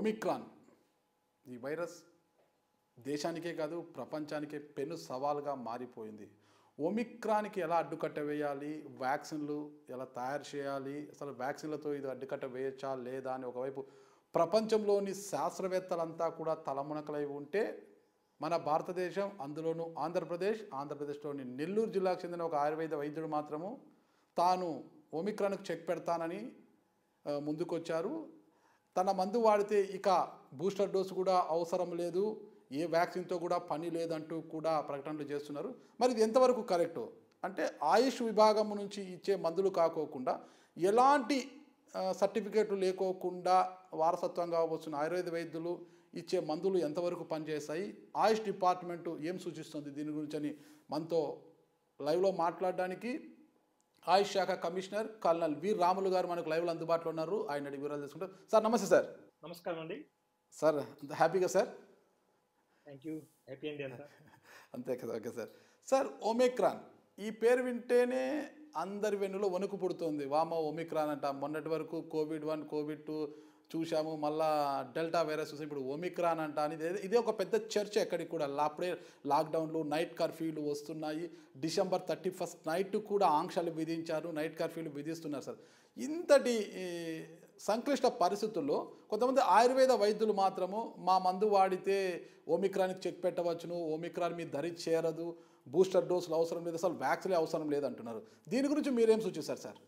Omicron ఈ virus దేశానికే కాదు ప్రపంచానికే పెను సవాల్గా మారిపోయింది ఒమిక్రాన్కి ఎలా అడ్డుకట్ట వేయాలి వ్యాక్సిన్లు ఎలా తయారు చేయాలి అసలు వ్యాక్సిన్లతో ఇది అడ్డుకట్ట వేయచ్చా లేదా అని ఒకవైపు ప్రపంచంలోని శాస్త్రవేత్తలంతా కూడా తలమునకలై ఉంటే మన భారతదేశం అందులోనూ ఆంధ్రప్రదేశ్ ఆంధ్రప్రదేశ్లోని నెల్లూరు జిల్లాకు చెందిన ఒక ఆయుర్వేద వైద్యుడు మాత్రము తాను ఒమిక్రాన్కు చెక్ పెడతానని ఆ, ముందుకొచ్చారు తన మందు వాడితే ఇక బూస్టర్ డోసు కూడా అవసరం లేదు ఏ వ్యాక్సిన్తో కూడా పని లేదంటూ కూడా ప్రకటనలు చేస్తున్నారు మరి ఇది ఎంతవరకు కరెక్టు అంటే ఆయుష్ విభాగం నుంచి ఇచ్చే మందులు కాకోకుండా ఎలాంటి ఆ, సర్టిఫికేట్లు లేకోకుండా వారసత్వంగా వస్తున్న ఆయుర్వేద వైద్యులు ఇచ్చే మందులు ఎంతవరకు పనిచేస్తాయి ఆయుష్ డిపార్ట్మెంటు ఏం సూచిస్తుంది దీని గురించి అని మనతో లైవ్లో మాట్లాడడానికి ఆయుష్ శాఖ కమిషనర్ కల్నల్ వి రాములు గారు మనకు లైవ్లో అందుబాటులో ఉన్నారు ఆయన అడిగి వివరాలు తీసుకుంటారు సార్ నమస్తే సార్ నమస్కారం అండి సార్ అంత హ్యాపీగా సార్ థ్యాంక్ యూ హ్యాపీ అండి అంతా అంతే కదా ఓకే సార్ సార్ ఒమిక్రాన్ ఈ పేరు వింటేనే అందరి వెన్నులో వణుకు పుడుతుంది వామ ఒమిక్రాన్ అంట మొన్నటి వరకు కోవిడ్ వన్ కోవిడ్ టూ చూసాము మళ్ళా డెల్టా వైరస్ చూసాం ఇప్పుడు ఒమిక్రాన్ అంట అని ఇదే- ఇదే ఒక పెద్ద చర్చ ఎక్కడికి కూడా లా- అప్పుడే లాక్డౌన్లు నైట్ కర్ఫ్యూలు వస్తున్నాయి డిసెంబర్ థర్టీ ఫస్ట్ నైట్ కూడా ఆంక్షలు విధించారు నైట్ కర్ఫ్యూలు విధిస్తున్నారు సార్ ఇంతటి ఈ, సంక్లిష్ట పరిస్థితుల్లో కొంతమంది ఆయుర్వేద వైద్యులు మాత్రము మా మందు వాడితే ఓమిక్రాన్కి చెక్ పెట్టవచ్చును ఓమిక్రాన్ మీ ధరి చేరదు బూస్టర్ డోసులు అవసరం లేదు అసలు వ్యాక్సిన్ అవసరం లేదంటున్నారు దీని గురించి మీరేం సూచిస్తారు సార్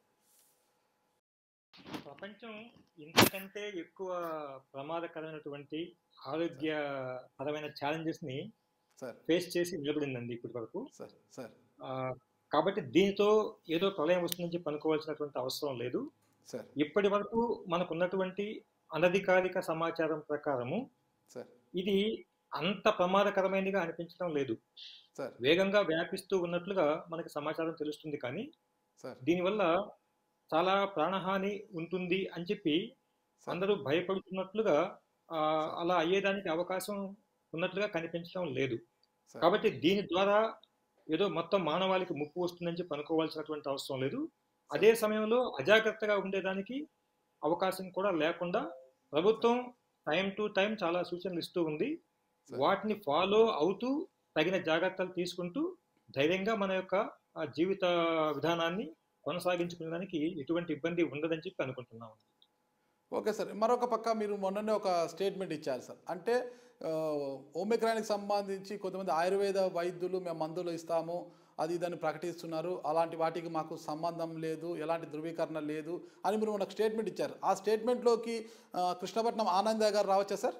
ప్రపంచం ఇంతకంటే ఎక్కువ ప్రమాదకరమైనటువంటి ఆరోగ్యపరమైన ఛాలెంజెస్ ని సార్ ఫేస్ చేసి నిలబడిందండి ఇప్పటి వరకు సార్ సార్ ఆ, కాబట్టి దీనితో ఏదో ప్రళయం వస్తుందని చెప్పి అనుకోవాల్సినటువంటి అవసరం లేదు సార్ ఇప్పటి వరకు మనకు ఉన్నటువంటి అనధికారిక సమాచారం ప్రకారము సార్ ఇది అంత ప్రమాదకరమైనదిగా అనిపించడం లేదు సార్ వేగంగా వ్యాపిస్తూ ఉన్నట్లుగా మనకి సమాచారం తెలుస్తుంది కానీ సార్ దీనివల్ల చాలా ప్రాణహాని ఉంటుంది అని చెప్పి సార్ అందరూ భయపడుతున్నట్లుగా ఆ, అలా అయ్యేదానికి అవకాశం ఉన్నట్లుగా కనిపించడం లేదు సార్ కాబట్టి దీని ద్వారా ఏదో మొత్తం మానవాళికి ముప్పు వస్తుందని చెప్పి అనుకోవాల్సినటువంటి అవసరం లేదు అదే సమయంలో అజాగ్రత్తగా ఉండేదానికి అవకాశం కూడా లేకుండా ప్రభుత్వం టైం టు టైం చాలా సూచనలు ఇస్తూ ఉంది సార్. వాటిని ఫాలో అవుతూ తగిన జాగ్రత్తలు తీసుకుంటూ ధైర్యంగా మన యొక్క ఆ, జీవిత విధానాన్ని కొనసాగించుకునేదానికి ఎటువంటి ఇబ్బంది ఉండదని చెప్పి అనుకుంటున్నాం ఓకే సార్ మరొక పక్క మీరు మొన్ననే ఒక స్టేట్మెంట్ ఇచ్చారు సార్ అంటే ఆ, ఓమిక్రాన్కి సంబంధించి కొంతమంది ఆయుర్వేద వైద్యులు మేము మందులు ఇస్తాము అది దాన్ని ప్రకటిస్తున్నారు అలాంటి వాటికి మాకు సంబంధం లేదు ఎలాంటి ధృవీకరణ లేదు అని మీరు మనకు స్టేట్మెంట్ ఇచ్చారు ఆ స్టేట్మెంట్లోకి ఆ, కృష్ణపట్నం ఆనంద గారు రావచ్చా సార్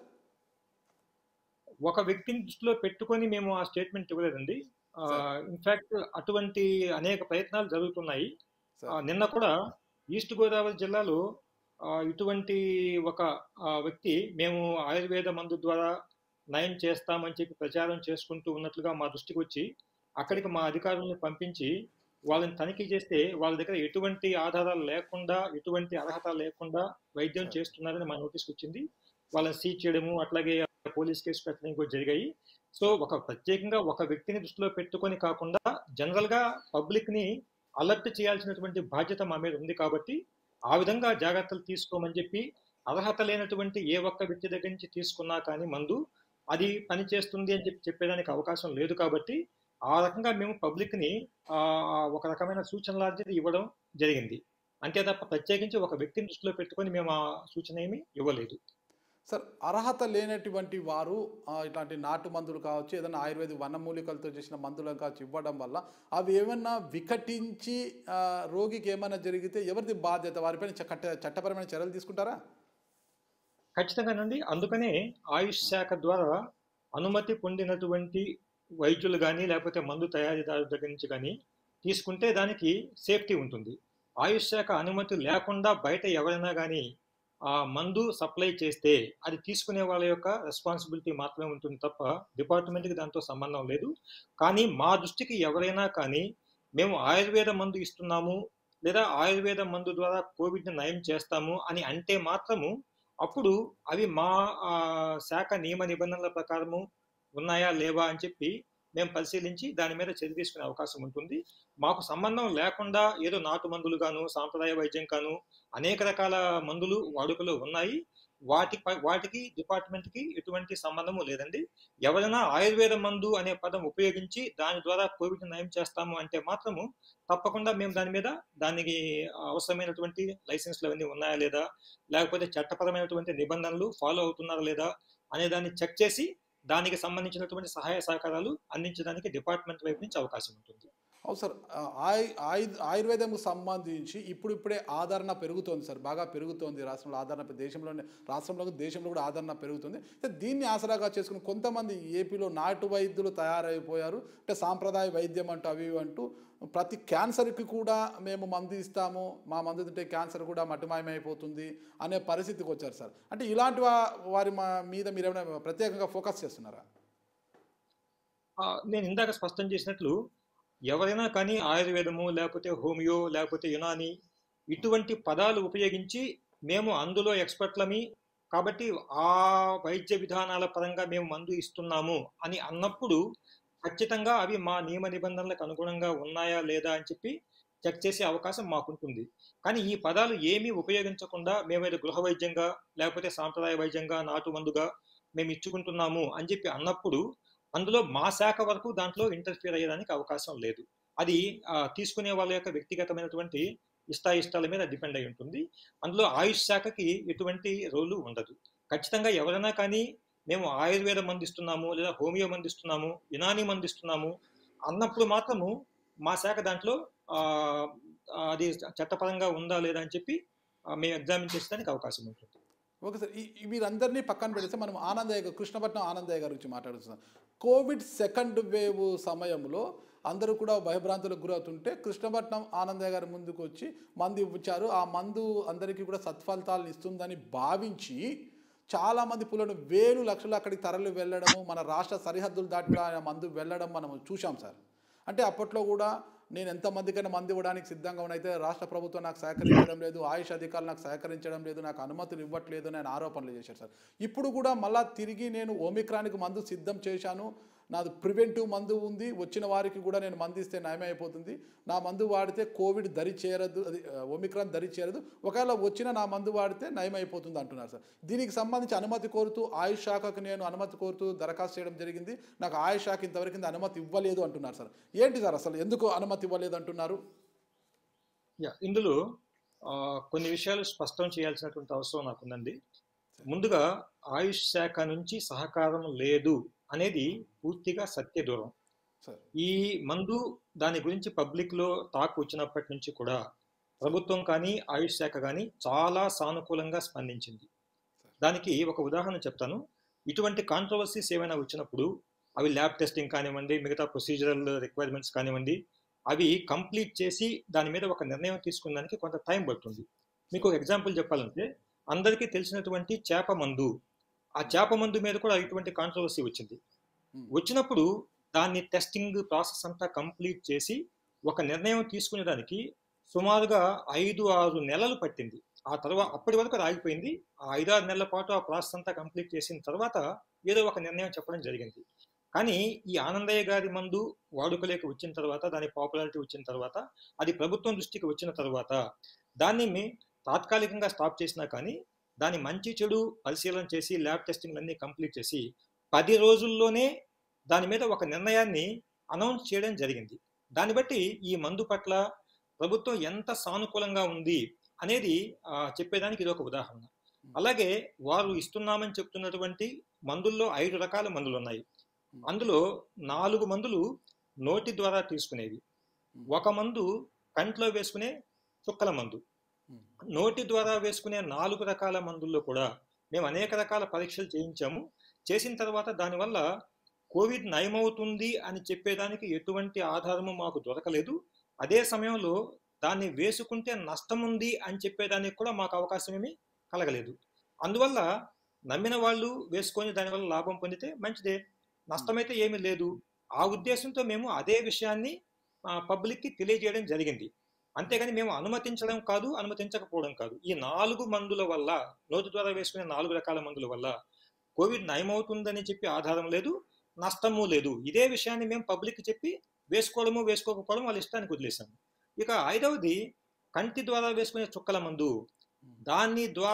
ఒక వ్యక్తిని దృష్టిలో పెట్టుకొని మేము ఆ స్టేట్మెంట్ ఇవ్వలేదండి ఇన్ఫాక్ట్ అటువంటి అనేక ప్రయత్నాలు జరుగుతున్నాయి సార్. ఆ, నిన్న కూడా ఈస్ట్ గోదావరి జిల్లాలో ఆ, ఇటువంటి ఒక ఆ, వ్యక్తి మేము ఆయుర్వేద మందు ద్వారా నయం చేస్తామని చెప్పి ప్రచారం చేసుకుంటూ ఉన్నట్లుగా మా దృష్టికి వచ్చి అక్కడికి మా అధికారులను పంపించి వాళ్ళని తనిఖీ చేస్తే వాళ్ళ దగ్గర ఎటువంటి ఆధారాలు లేకుండా ఎటువంటి అర్హత లేకుండా వైద్యం సార్. చేస్తున్నారని మా నోటీస్కి వచ్చింది వాళ్ళని సీజ్ చేయడము అట్లాగే పోలీస్ కేసు పెట్టడం కూడా జరిగాయి సో ఒక ప్రత్యేకంగా ఒక వ్యక్తిని దృష్టిలో పెట్టుకొని కాకుండా జనరల్ గా పబ్లిక్ ని అలర్ట్ చేయాల్సినటువంటి బాధ్యత మా మీద ఉంది కాబట్టి ఆ విధంగా జాగ్రత్తలు తీసుకోమని చెప్పి అర్హత లేనటువంటి ఏ ఒక్క వ్యక్తి దగ్గర నుంచి తీసుకున్నా కానీ మందు అది పని చేస్తుంది అని చెప్పి చెప్పేదానికి అవకాశం లేదు కాబట్టి ఆ రకంగా మేము పబ్లిక్ ని ఆ, ఒక రకమైన సూచన లాంటిది ఇవ్వడం జరిగింది అంతే తప్ప ప్రత్యేకించి ఒక వ్యక్తిని దృష్టిలో పెట్టుకొని మేము ఆ సూచన ఏమీ ఇవ్వలేదు సార్ అర్హత లేనటువంటి వారు ఆ, ఇట్లాంటి నాటు మందులు కావచ్చు ఏదైనా ఆయుర్వేద వనమూలికలతో చేసిన మందులు కావచ్చు ఇవ్వడం వల్ల అవి ఏమన్నా వికటించి ఆ, రోగికి ఏమైనా జరిగితే ఎవరిది బాధ్యత వారిపైన చ- చట్ట చట్టపరమైన చర్యలు తీసుకుంటారా ఖచ్చితంగానండి అందుకనే ఆయుష్ శాఖ ద్వారా అనుమతి పొందినటువంటి వైద్యులు కానీ లేకపోతే మందు తయారీదారు దగ్గర నుంచి కానీ తీసుకుంటే దానికి సేఫ్టీ ఉంటుంది ఆయుష్ శాఖ అనుమతి లేకుండా బయట ఎవరైనా కానీ ఆ మందు సప్లై చేస్తే అది తీసుకునే వాళ్ళ యొక్క రెస్పాన్సిబిలిటీ మాత్రమే ఉంటుంది తప్ప డిపార్ట్మెంట్కి దాంతో సంబంధం లేదు కానీ మా దృష్టికి ఎవరైనా కానీ మేము ఆయుర్వేద మందు ఇస్తున్నాము లేదా ఆయుర్వేద మందు ద్వారా కోవిడ్ని నయం చేస్తాము అని అంటే మాత్రము అప్పుడు అవి మా ఆ, శాఖ నియమ నిబంధనల ప్రకారము ఉన్నాయా లేవా అని చెప్పి మేము పరిశీలించి దాని మీద చర్య తీసుకునే అవకాశం ఉంటుంది మాకు సంబంధం లేకుండా ఏదో నాటు మందులు గాను సాంప్రదాయ వైద్యం కాను అనేక రకాల మందులు వాడుకలో ఉన్నాయి వాటి ప- వాటికి డిపార్ట్మెంట్ కి ఎటువంటి సంబంధము లేదండి ఎవరైనా ఆయుర్వేద మందు అనే పదం ఉపయోగించి దాని ద్వారా కోవిడ్ నయం చేస్తాము అంటే మాత్రము తప్పకుండా మేము దాని మీద దానికి అవసరమైనటువంటి లైసెన్స్లు అవన్నీ ఉన్నాయా లేదా లేకపోతే చట్టపరమైనటువంటి నిబంధనలు ఫాలో అవుతున్నారా లేదా అనే దాన్ని చెక్ చేసి దానికి సంబంధించినటువంటి సహాయ సహకారాలు అందించడానికి డిపార్ట్మెంట్ వైపు నుంచి అవకాశం ఉంటుంది అవును సార్ ఆ, ఆయు ఆయు- ఆయుర్వేదంకు సంబంధించి ఇప్పుడు ఇప్పుడే ఆదరణ పెరుగుతోంది సార్ బాగా పెరుగుతోంది రాష్ట్రంలో ఆదరణ పె- దేశంలోనే రాష్ట్రంలో దేశంలో కూడా ఆదరణ పెరుగుతుంది అయితే దీన్ని ఆసరాగా చేసుకుని కొంతమంది ఏపీలో నాటు వైద్యులు తయారైపోయారు అంటే సాంప్రదాయ వైద్యం అంటూ అవి ఇవి అంటూ ప్రతి క్యాన్సర్కి కూడా మేము మందు ఇస్తాము మా మందు తింటే క్యాన్సర్ కూడా మటుమాయమైపోతుంది అనే పరిస్థితికి వచ్చారు సార్ అంటే ఇలాంటి వా- వారి మా మీద మీరు ఏమైనా ప్రత్యేకంగా ఫోకస్ చేస్తున్నారా ఆ, నేను ఇందాక స్పష్టం చేసినట్లు ఎవరైనా కానీ ఆయుర్వేదము లేకపోతే హోమియో లేకపోతే యునాని ఇటువంటి పదాలు ఉపయోగించి మేము అందులో ఎక్స్పర్ట్లమి కాబట్టి ఆ వైద్య విధానాల పరంగా మేము మందు ఇస్తున్నాము అని అన్నప్పుడు ఖచ్చితంగా అవి మా నియమ నిబంధనలకు అనుగుణంగా ఉన్నాయా లేదా అని చెప్పి చెక్ చేసే అవకాశం మాకుంటుంది కానీ ఈ పదాలు ఏమీ ఉపయోగించకుండా మేమేదో గృహ వైద్యంగా లేకపోతే సాంప్రదాయ వైద్యంగా నాటు మందుగా మేము ఇచ్చుకుంటున్నాము అని చెప్పి అన్నప్పుడు అందులో మా శాఖ వరకు దాంట్లో ఇంటర్ఫియర్ అయ్యేదానికి అవకాశం లేదు అది ఆ, తీసుకునే వాళ్ళ యొక్క వ్యక్తిగతమైనటువంటి ఇష్టాయిష్టాల మీద డిపెండ్ అయి ఉంటుంది అందులో ఆయుష్ శాఖకి ఎటువంటి రోలు ఉండదు ఖచ్చితంగా ఎవరైనా కానీ మేము ఆయుర్వేద మందిస్తున్నాము లేదా హోమియో మందిస్తున్నాము యునాని మందిస్తున్నాము అన్నప్పుడు మాత్రము మా శాఖ దాంట్లో ఆ, ఆ, అది చట్టపరంగా ఉందా లేదా అని చెప్పి ఆ, మేము ఎగ్జామిన్ చేసేదానికి అవకాశం ఉంటుంది ఓకే సార్ ఈ- ఈ వీరందరినీ పక్కన పెడితే మనం ఆనందయ్య గారు కృష్ణపట్నం ఆనందయ్య గారి గురించి మాట్లాడుతున్నాం కోవిడ్ సెకండ్ వేవ్ సమయంలో అందరూ కూడా భయభ్రాంతులకు గురవుతుంటే కృష్ణపట్నం ఆనందయ్య గారి ముందుకు వచ్చి మందు ఇచ్చారు ఆ మందు అందరికీ కూడా సత్ఫలితాలను ఇస్తుందని భావించి చాలామంది పులను వేలు లక్షలు అక్కడికి తరలి వెళ్ళడము మన రాష్ట్ర సరిహద్దులు దాటి కూడా ఆయన మందు వెళ్ళడం మనం చూశాం సార్ అంటే అప్పట్లో కూడా నేను ఎంతమందికైనా మంది ఇవ్వడానికి సిద్ధంగా ఉన్నైతే రాష్ట్ర ప్రభుత్వం నాకు సహకరించడం లేదు ఆయుష్ అధికారులు నాకు సహకరించడం లేదు నాకు అనుమతులు ఇవ్వట్లేదు అని ఆయన ఆరోపణలు చేశారు సార్ ఇప్పుడు కూడా మళ్ళా తిరిగి నేను ఓమిక్రానికి మందు సిద్ధం చేశాను నాది ప్రివెంటివ్ మందు ఉంది వచ్చిన వారికి కూడా నేను మందు ఇస్తే నయమైపోతుంది నా మందు వాడితే కోవిడ్ దరి చేరదు అది ఆ, ఒమిక్రాన్ దరి చేరదు ఒకవేళ వచ్చిన నా మందు వాడితే నయమైపోతుంది అంటున్నారు సార్ దీనికి సంబంధించి అనుమతి కోరుతూ ఆయుష్ శాఖకు నేను అనుమతి కోరుతూ దరఖాస్తు చేయడం జరిగింది నాకు ఆయుష్ శాఖ ఇంతవరకు ఇంత అనుమతి ఇవ్వలేదు అంటున్నారు సార్ ఏంటి సార్ అసలు ఎందుకు అనుమతి ఇవ్వలేదు అంటున్నారు యా ఇందులో ఆ, కొన్ని విషయాలు స్పష్టం చేయాల్సినటువంటి అవసరం నాకుందండి ముందుగా ఆయుష్ శాఖ నుంచి సహకారం లేదు అనేది పూర్తిగా సత్య దూరం సార్ ఈ మందు దాని గురించి పబ్లిక్ లో టాక్ వచ్చినప్పటి నుంచి కూడా ప్రభుత్వం కానీ ఆయుష్ శాఖ కానీ చాలా సానుకూలంగా స్పందించింది దానికి ఒక ఉదాహరణ చెప్తాను ఇటువంటి కాంట్రవర్సీస్ ఏమైనా వచ్చినప్పుడు అవి ల్యాబ్ టెస్టింగ్ కానివ్వండి మిగతా ప్రొసీజరల్ రిక్వైర్మెంట్స్ కానివ్వండి అవి కంప్లీట్ చేసి దాని మీద ఒక నిర్ణయం తీసుకున్నానికి కొంత టైం పడుతుంది మీకు ఒక ఎగ్జాంపుల్ చెప్పాలంటే అందరికీ తెలిసినటువంటి చేప మందు ఆ చేప మందు మీద కూడా ఇటువంటి కాంట్రవర్సీ వచ్చింది Hmm. వచ్చినప్పుడు దాన్ని టెస్టింగ్ ప్రాసెస్ అంతా కంప్లీట్ చేసి ఒక నిర్ణయం తీసుకునేదానికి సుమారుగా ఐదు ఆరు నెలలు పట్టింది ఆ తర్వాత అప్పటి వరకు అది ఆగిపోయింది ఆ ఐదారు నెలల పాటు ఆ ప్రాసెస్ అంతా కంప్లీట్ చేసిన తర్వాత ఏదో ఒక నిర్ణయం చెప్పడం జరిగింది కానీ ఈ ఆనందయ్య గారి మందు వాడుకలోకి వచ్చిన తర్వాత దాని పాపులారిటీ వచ్చిన తర్వాత అది ప్రభుత్వం దృష్టికి వచ్చిన తర్వాత దాన్ని మీ తాత్కాలికంగా స్టాప్ చేసినా కానీ దాని మంచి చెడు పరిశీలన చేసి ల్యాబ్ టెస్టింగ్ అన్ని కంప్లీట్ చేసి పది రోజుల్లోనే దాని మీద ఒక నిర్ణయాన్ని అనౌన్స్ చేయడం జరిగింది దాన్ని బట్టి ఈ మందు పట్ల ప్రభుత్వం ఎంత సానుకూలంగా ఉంది అనేది ఆ, చెప్పేదానికి ఇది ఒక ఉదాహరణ అలాగే వారు ఇస్తున్నామని చెప్తున్నటువంటి మందుల్లో ఐదు రకాల మందులు ఉన్నాయి అందులో నాలుగు మందులు నోటి ద్వారా తీసుకునేవి ఒక మందు కంట్లో వేసుకునే చుక్కల మందు నోటి ద్వారా వేసుకునే నాలుగు రకాల మందుల్లో కూడా మేము అనేక రకాల పరీక్షలు చేయించాము చేసిన తర్వాత దానివల్ల కోవిడ్ నయమవుతుంది అని చెప్పేదానికి ఎటువంటి ఆధారము మాకు దొరకలేదు అదే సమయంలో దాన్ని వేసుకుంటే నష్టం ఉంది అని చెప్పేదానికి కూడా మాకు అవకాశం ఏమీ కలగలేదు అందువల్ల నమ్మిన వాళ్ళు వేసుకొని దానివల్ల లాభం పొందితే మంచిదే నష్టమైతే ఏమీ లేదు ఆ ఉద్దేశంతో మేము అదే విషయాన్ని పబ్లిక్కి తెలియజేయడం జరిగింది అంతేగాని మేము అనుమతించడం కాదు అనుమతించకపోవడం కాదు ఈ నాలుగు మందుల వల్ల నోటి ద్వారా వేసుకునే నాలుగు రకాల మందుల వల్ల కోవిడ్ నయమవుతుందని చెప్పి ఆధారం లేదు నష్టము లేదు ఇదే విషయాన్ని మేము పబ్లిక్ చెప్పి వేసుకోవడము వేసుకోకపోవడం వాళ్ళ ఇష్టానికి వదిలేసాము ఇక ఐదవది కంటి ద్వారా వేసుకునే చుక్కల మందు దాని ద్వారా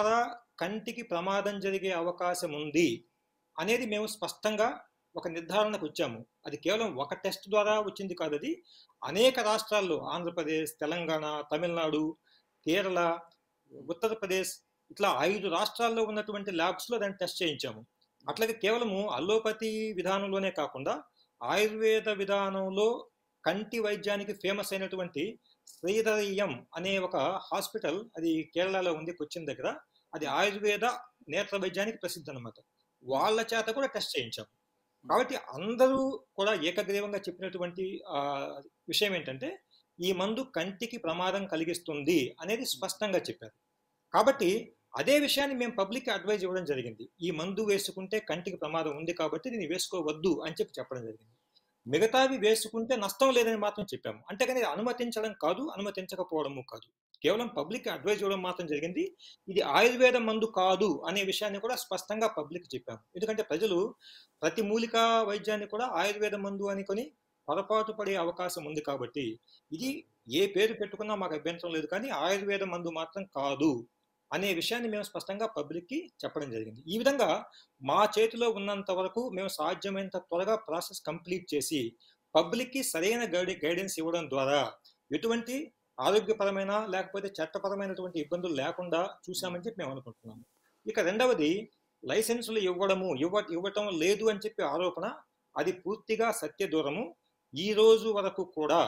కంటికి ప్రమాదం జరిగే అవకాశం ఉంది అనేది మేము స్పష్టంగా ఒక నిర్ధారణకు వచ్చాము అది కేవలం ఒక టెస్ట్ ద్వారా వచ్చింది కాదు అది అనేక రాష్ట్రాల్లో ఆంధ్రప్రదేశ్ తెలంగాణ తమిళనాడు కేరళ ఉత్తరప్రదేశ్ ఇట్లా ఐదు రాష్ట్రాల్లో ఉన్నటువంటి ల్యాబ్స్లో దాన్ని టెస్ట్ చేయించాము అట్లాగే కేవలము అల్లోపతి విధానంలోనే కాకుండా ఆయుర్వేద విధానంలో కంటి వైద్యానికి ఫేమస్ అయినటువంటి శ్రీధరీయం అనే ఒక హాస్పిటల్ అది కేరళలో ఉంది కొచ్చిన్ దగ్గర అది ఆయుర్వేద నేత్ర వైద్యానికి ప్రసిద్ధి అనమాట వాళ్ళ చేత కూడా టెస్ట్ చేయించాం కాబట్టి అందరూ కూడా ఏకగ్రీవంగా చెప్పినటువంటి ఆ, విషయం ఏంటంటే ఈ మందు కంటికి ప్రమాదం కలిగిస్తుంది అనేది స్పష్టంగా చెప్పారు కాబట్టి అదే విషయాన్ని మేము పబ్లిక్ అడ్వైజ్ ఇవ్వడం జరిగింది ఈ మందు వేసుకుంటే కంటికి ప్రమాదం ఉంది కాబట్టి దీన్ని వేసుకోవద్దు అని చెప్పి చెప్పడం జరిగింది మిగతావి వేసుకుంటే నష్టం లేదని మాత్రం చెప్పాము అంటే కానీ అనుమతించడం కాదు అనుమతించకపోవడము కాదు కేవలం పబ్లిక్ అడ్వైజ్ ఇవ్వడం మాత్రం జరిగింది ఇది ఆయుర్వేద మందు కాదు అనే విషయాన్ని కూడా స్పష్టంగా పబ్లిక్ చెప్పాము ఎందుకంటే ప్రజలు ప్రతి మూలిక వైద్యాన్ని కూడా ఆయుర్వేద మందు అనుకొని పొరపాటు పడే అవకాశం ఉంది కాబట్టి ఇది ఏ పేరు పెట్టుకున్నా మాకు అభ్యంతరం లేదు కానీ ఆయుర్వేద మందు మాత్రం కాదు అనే విషయాన్ని మేము స్పష్టంగా పబ్లిక్కి చెప్పడం జరిగింది ఈ విధంగా మా చేతిలో ఉన్నంత వరకు మేము సాధ్యమైనంత త్వరగా ప్రాసెస్ కంప్లీట్ చేసి పబ్లిక్కి సరైన గైడ్ గైడెన్స్ ఇవ్వడం ద్వారా ఎటువంటి ఆరోగ్యపరమైన లేకపోతే చట్టపరమైనటువంటి ఇబ్బందులు లేకుండా చూసామని చెప్పి మేము అనుకుంటున్నాము ఇక రెండవది లైసెన్సులు ఇవ్వడము ఇవ్వ ఇవ్వటం లేదు అని చెప్పి ఆరోపణ అది పూర్తిగా సత్య దూరము ఈ రోజు వరకు కూడా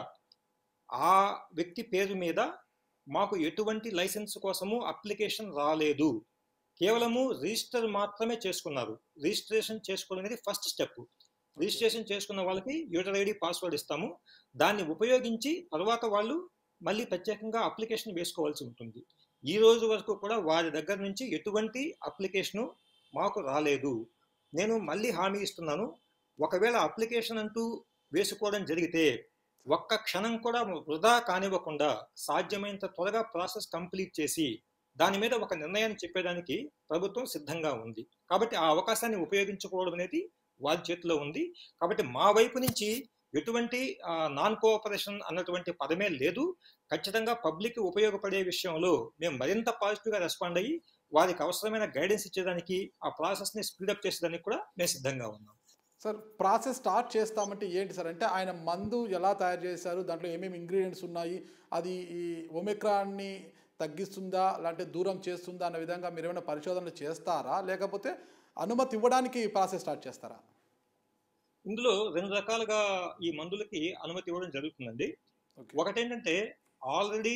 ఆ వ్యక్తి పేరు మీద మాకు ఎటువంటి లైసెన్స్ కోసము అప్లికేషన్ రాలేదు కేవలము రిజిస్టర్ మాత్రమే చేసుకున్నారు రిజిస్ట్రేషన్ చేసుకోవడం అనేది ఫస్ట్ స్టెప్ రిజిస్ట్రేషన్ చేసుకున్న వాళ్ళకి యూటర్ ఐడి పాస్వర్డ్ ఇస్తాము దాన్ని ఉపయోగించి తర్వాత వాళ్ళు మళ్ళీ ప్రత్యేకంగా అప్లికేషన్ వేసుకోవాల్సి ఉంటుంది ఈ రోజు వరకు కూడా వారి దగ్గర నుంచి ఎటువంటి అప్లికేషను మాకు రాలేదు నేను మళ్ళీ హామీ ఇస్తున్నాను ఒకవేళ అప్లికేషన్ అంటూ వేసుకోవడం జరిగితే ఒక్క క్షణం కూడా వృధా కానివ్వకుండా సాధ్యమైనంత త్వరగా ప్రాసెస్ కంప్లీట్ చేసి దాని మీద ఒక నిర్ణయాన్ని చెప్పేదానికి ప్రభుత్వం సిద్ధంగా ఉంది కాబట్టి ఆ అవకాశాన్ని ఉపయోగించుకోవడం అనేది వారి చేతిలో ఉంది కాబట్టి మా వైపు నుంచి ఎటువంటి నాన్ కోఆపరేషన్ అన్నటువంటి పదమే లేదు ఖచ్చితంగా పబ్లిక్ ఉపయోగపడే విషయంలో మేము మరింత పాజిటివ్గా రెస్పాండ్ అయ్యి వారికి అవసరమైన గైడెన్స్ ఇచ్చేదానికి ఆ ప్రాసెస్ని స్పీడప్ చేసేదానికి కూడా మేము సిద్ధంగా ఉన్నాం సార్ ప్రాసెస్ స్టార్ట్ చేస్తామంటే ఏంటి సార్ అంటే ఆయన మందు ఎలా తయారు చేశారు దాంట్లో ఏమేమి ఇంగ్రీడియంట్స్ ఉన్నాయి అది ఈ ఒమిక్రాన్ని తగ్గిస్తుందా లేదంటే దూరం చేస్తుందా అన్న విధంగా మీరు ఏమైనా పరిశోధనలు చేస్తారా లేకపోతే అనుమతి ఇవ్వడానికి ప్రాసెస్ స్టార్ట్ చేస్తారా ఇందులో రెండు రకాలుగా ఈ మందులకి అనుమతి ఇవ్వడం జరుగుతుందండి ఓకే ఒకటేంటంటే ఆల్రెడీ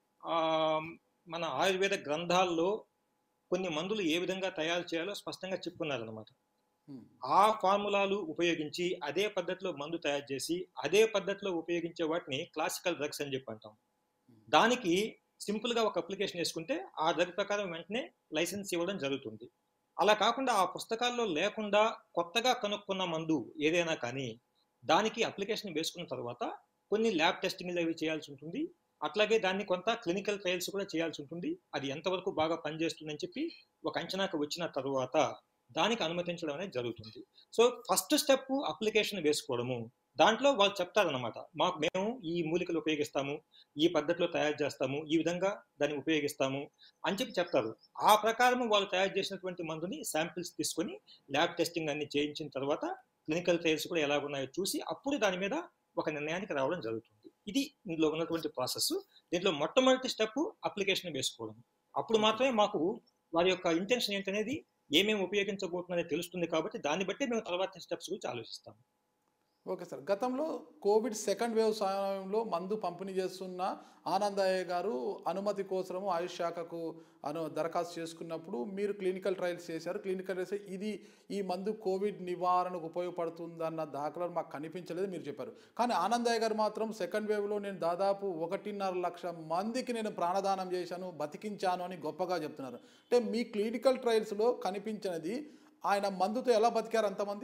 మన ఆయుర్వేద గ్రంథాల్లో కొన్ని మందులు ఏ విధంగా తయారు చేయాలో స్పష్టంగా చెప్పుకున్నారనమాట Hmm. ఆ ఫార్ములాలు ఉపయోగించి అదే పద్ధతిలో మందు తయారు చేసి అదే పద్ధతిలో ఉపయోగించే వాటిని క్లాసికల్ డ్రగ్స్ అని చెప్పి అంటాం దానికి సింపుల్ గా ఒక అప్లికేషన్ వేసుకుంటే ఆ డ్రగ్ ప్రకారం వెంటనే లైసెన్స్ ఇవ్వడం జరుగుతుంది అలా కాకుండా ఆ పుస్తకాల్లో లేకుండా కొత్తగా కనుక్కున్న మందు ఏదైనా కానీ దానికి అప్లికేషన్ వేసుకున్న తర్వాత కొన్ని ల్యాబ్ టెస్టింగ్లు అవి చేయాల్సి ఉంటుంది అట్లాగే దాన్ని కొంత క్లినికల్ ట్రయల్స్ కూడా చేయాల్సి ఉంటుంది అది ఎంతవరకు బాగా పనిచేస్తుందని చెప్పి ఒక అంచనాకు వచ్చిన తర్వాత దానికి అనుమతించడం అనేది జరుగుతుంది సో ఫస్ట్ స్టెప్ అప్లికేషన్ వేసుకోవడము దాంట్లో వాళ్ళు చెప్తారనమాట మాకు మేము ఈ మూలికలు ఉపయోగిస్తాము ఈ పద్ధతిలో తయారు చేస్తాము ఈ విధంగా దాన్ని ఉపయోగిస్తాము అని చెప్పి చెప్తారు ఆ ప్రకారం వాళ్ళు తయారు చేసినటువంటి మందుని శాంపిల్స్ తీసుకొని ల్యాబ్ టెస్టింగ్ అన్ని చేయించిన తర్వాత క్లినికల్ ట్రయల్స్ కూడా ఎలా ఉన్నాయో చూసి అప్పుడు దాని మీద ఒక నిర్ణయానికి రావడం జరుగుతుంది ఇది ఇందులో ఉన్నటువంటి ప్రాసెస్ దీంట్లో మొట్టమొదటి స్టెప్ అప్లికేషన్ వేసుకోవడం అప్పుడు మాత్రమే మాకు వారి యొక్క ఇంటెన్షన్ ఏంటనేది ఏమేమి ఉపయోగించబోతున్నారో తెలుస్తుంది కాబట్టి దాన్ని బట్టి మేము తర్వాత స్టెప్స్ గురించి ఆలోచిస్తాం ఓకే సార్ గతంలో కోవిడ్ సెకండ్ వేవ్ సమయంలో మందు పంపిణీ చేస్తున్న ఆనందయ్య గారు అనుమతి కోసము ఆయుష్ శాఖకు అను దరఖాస్తు చేసుకున్నప్పుడు మీరు క్లినికల్ ట్రయల్స్ చేశారు క్లినికల్ ట్రయల్స్ ఇది ఈ మందు కోవిడ్ నివారణకు ఉపయోగపడుతుందన్న దాఖలాలు మాకు కనిపించలేదు మీరు చెప్పారు కానీ ఆనందయ్య గారు మాత్రం సెకండ్ వేవ్లో నేను దాదాపు ఒకటిన్నర లక్ష మందికి నేను ప్రాణదానం చేశాను బతికించాను అని గొప్పగా చెప్తున్నారు అంటే మీ క్లినికల్ ట్రయల్స్లో కనిపించినది ఆయన మందుతో ఎలా బతికారు అంతమంది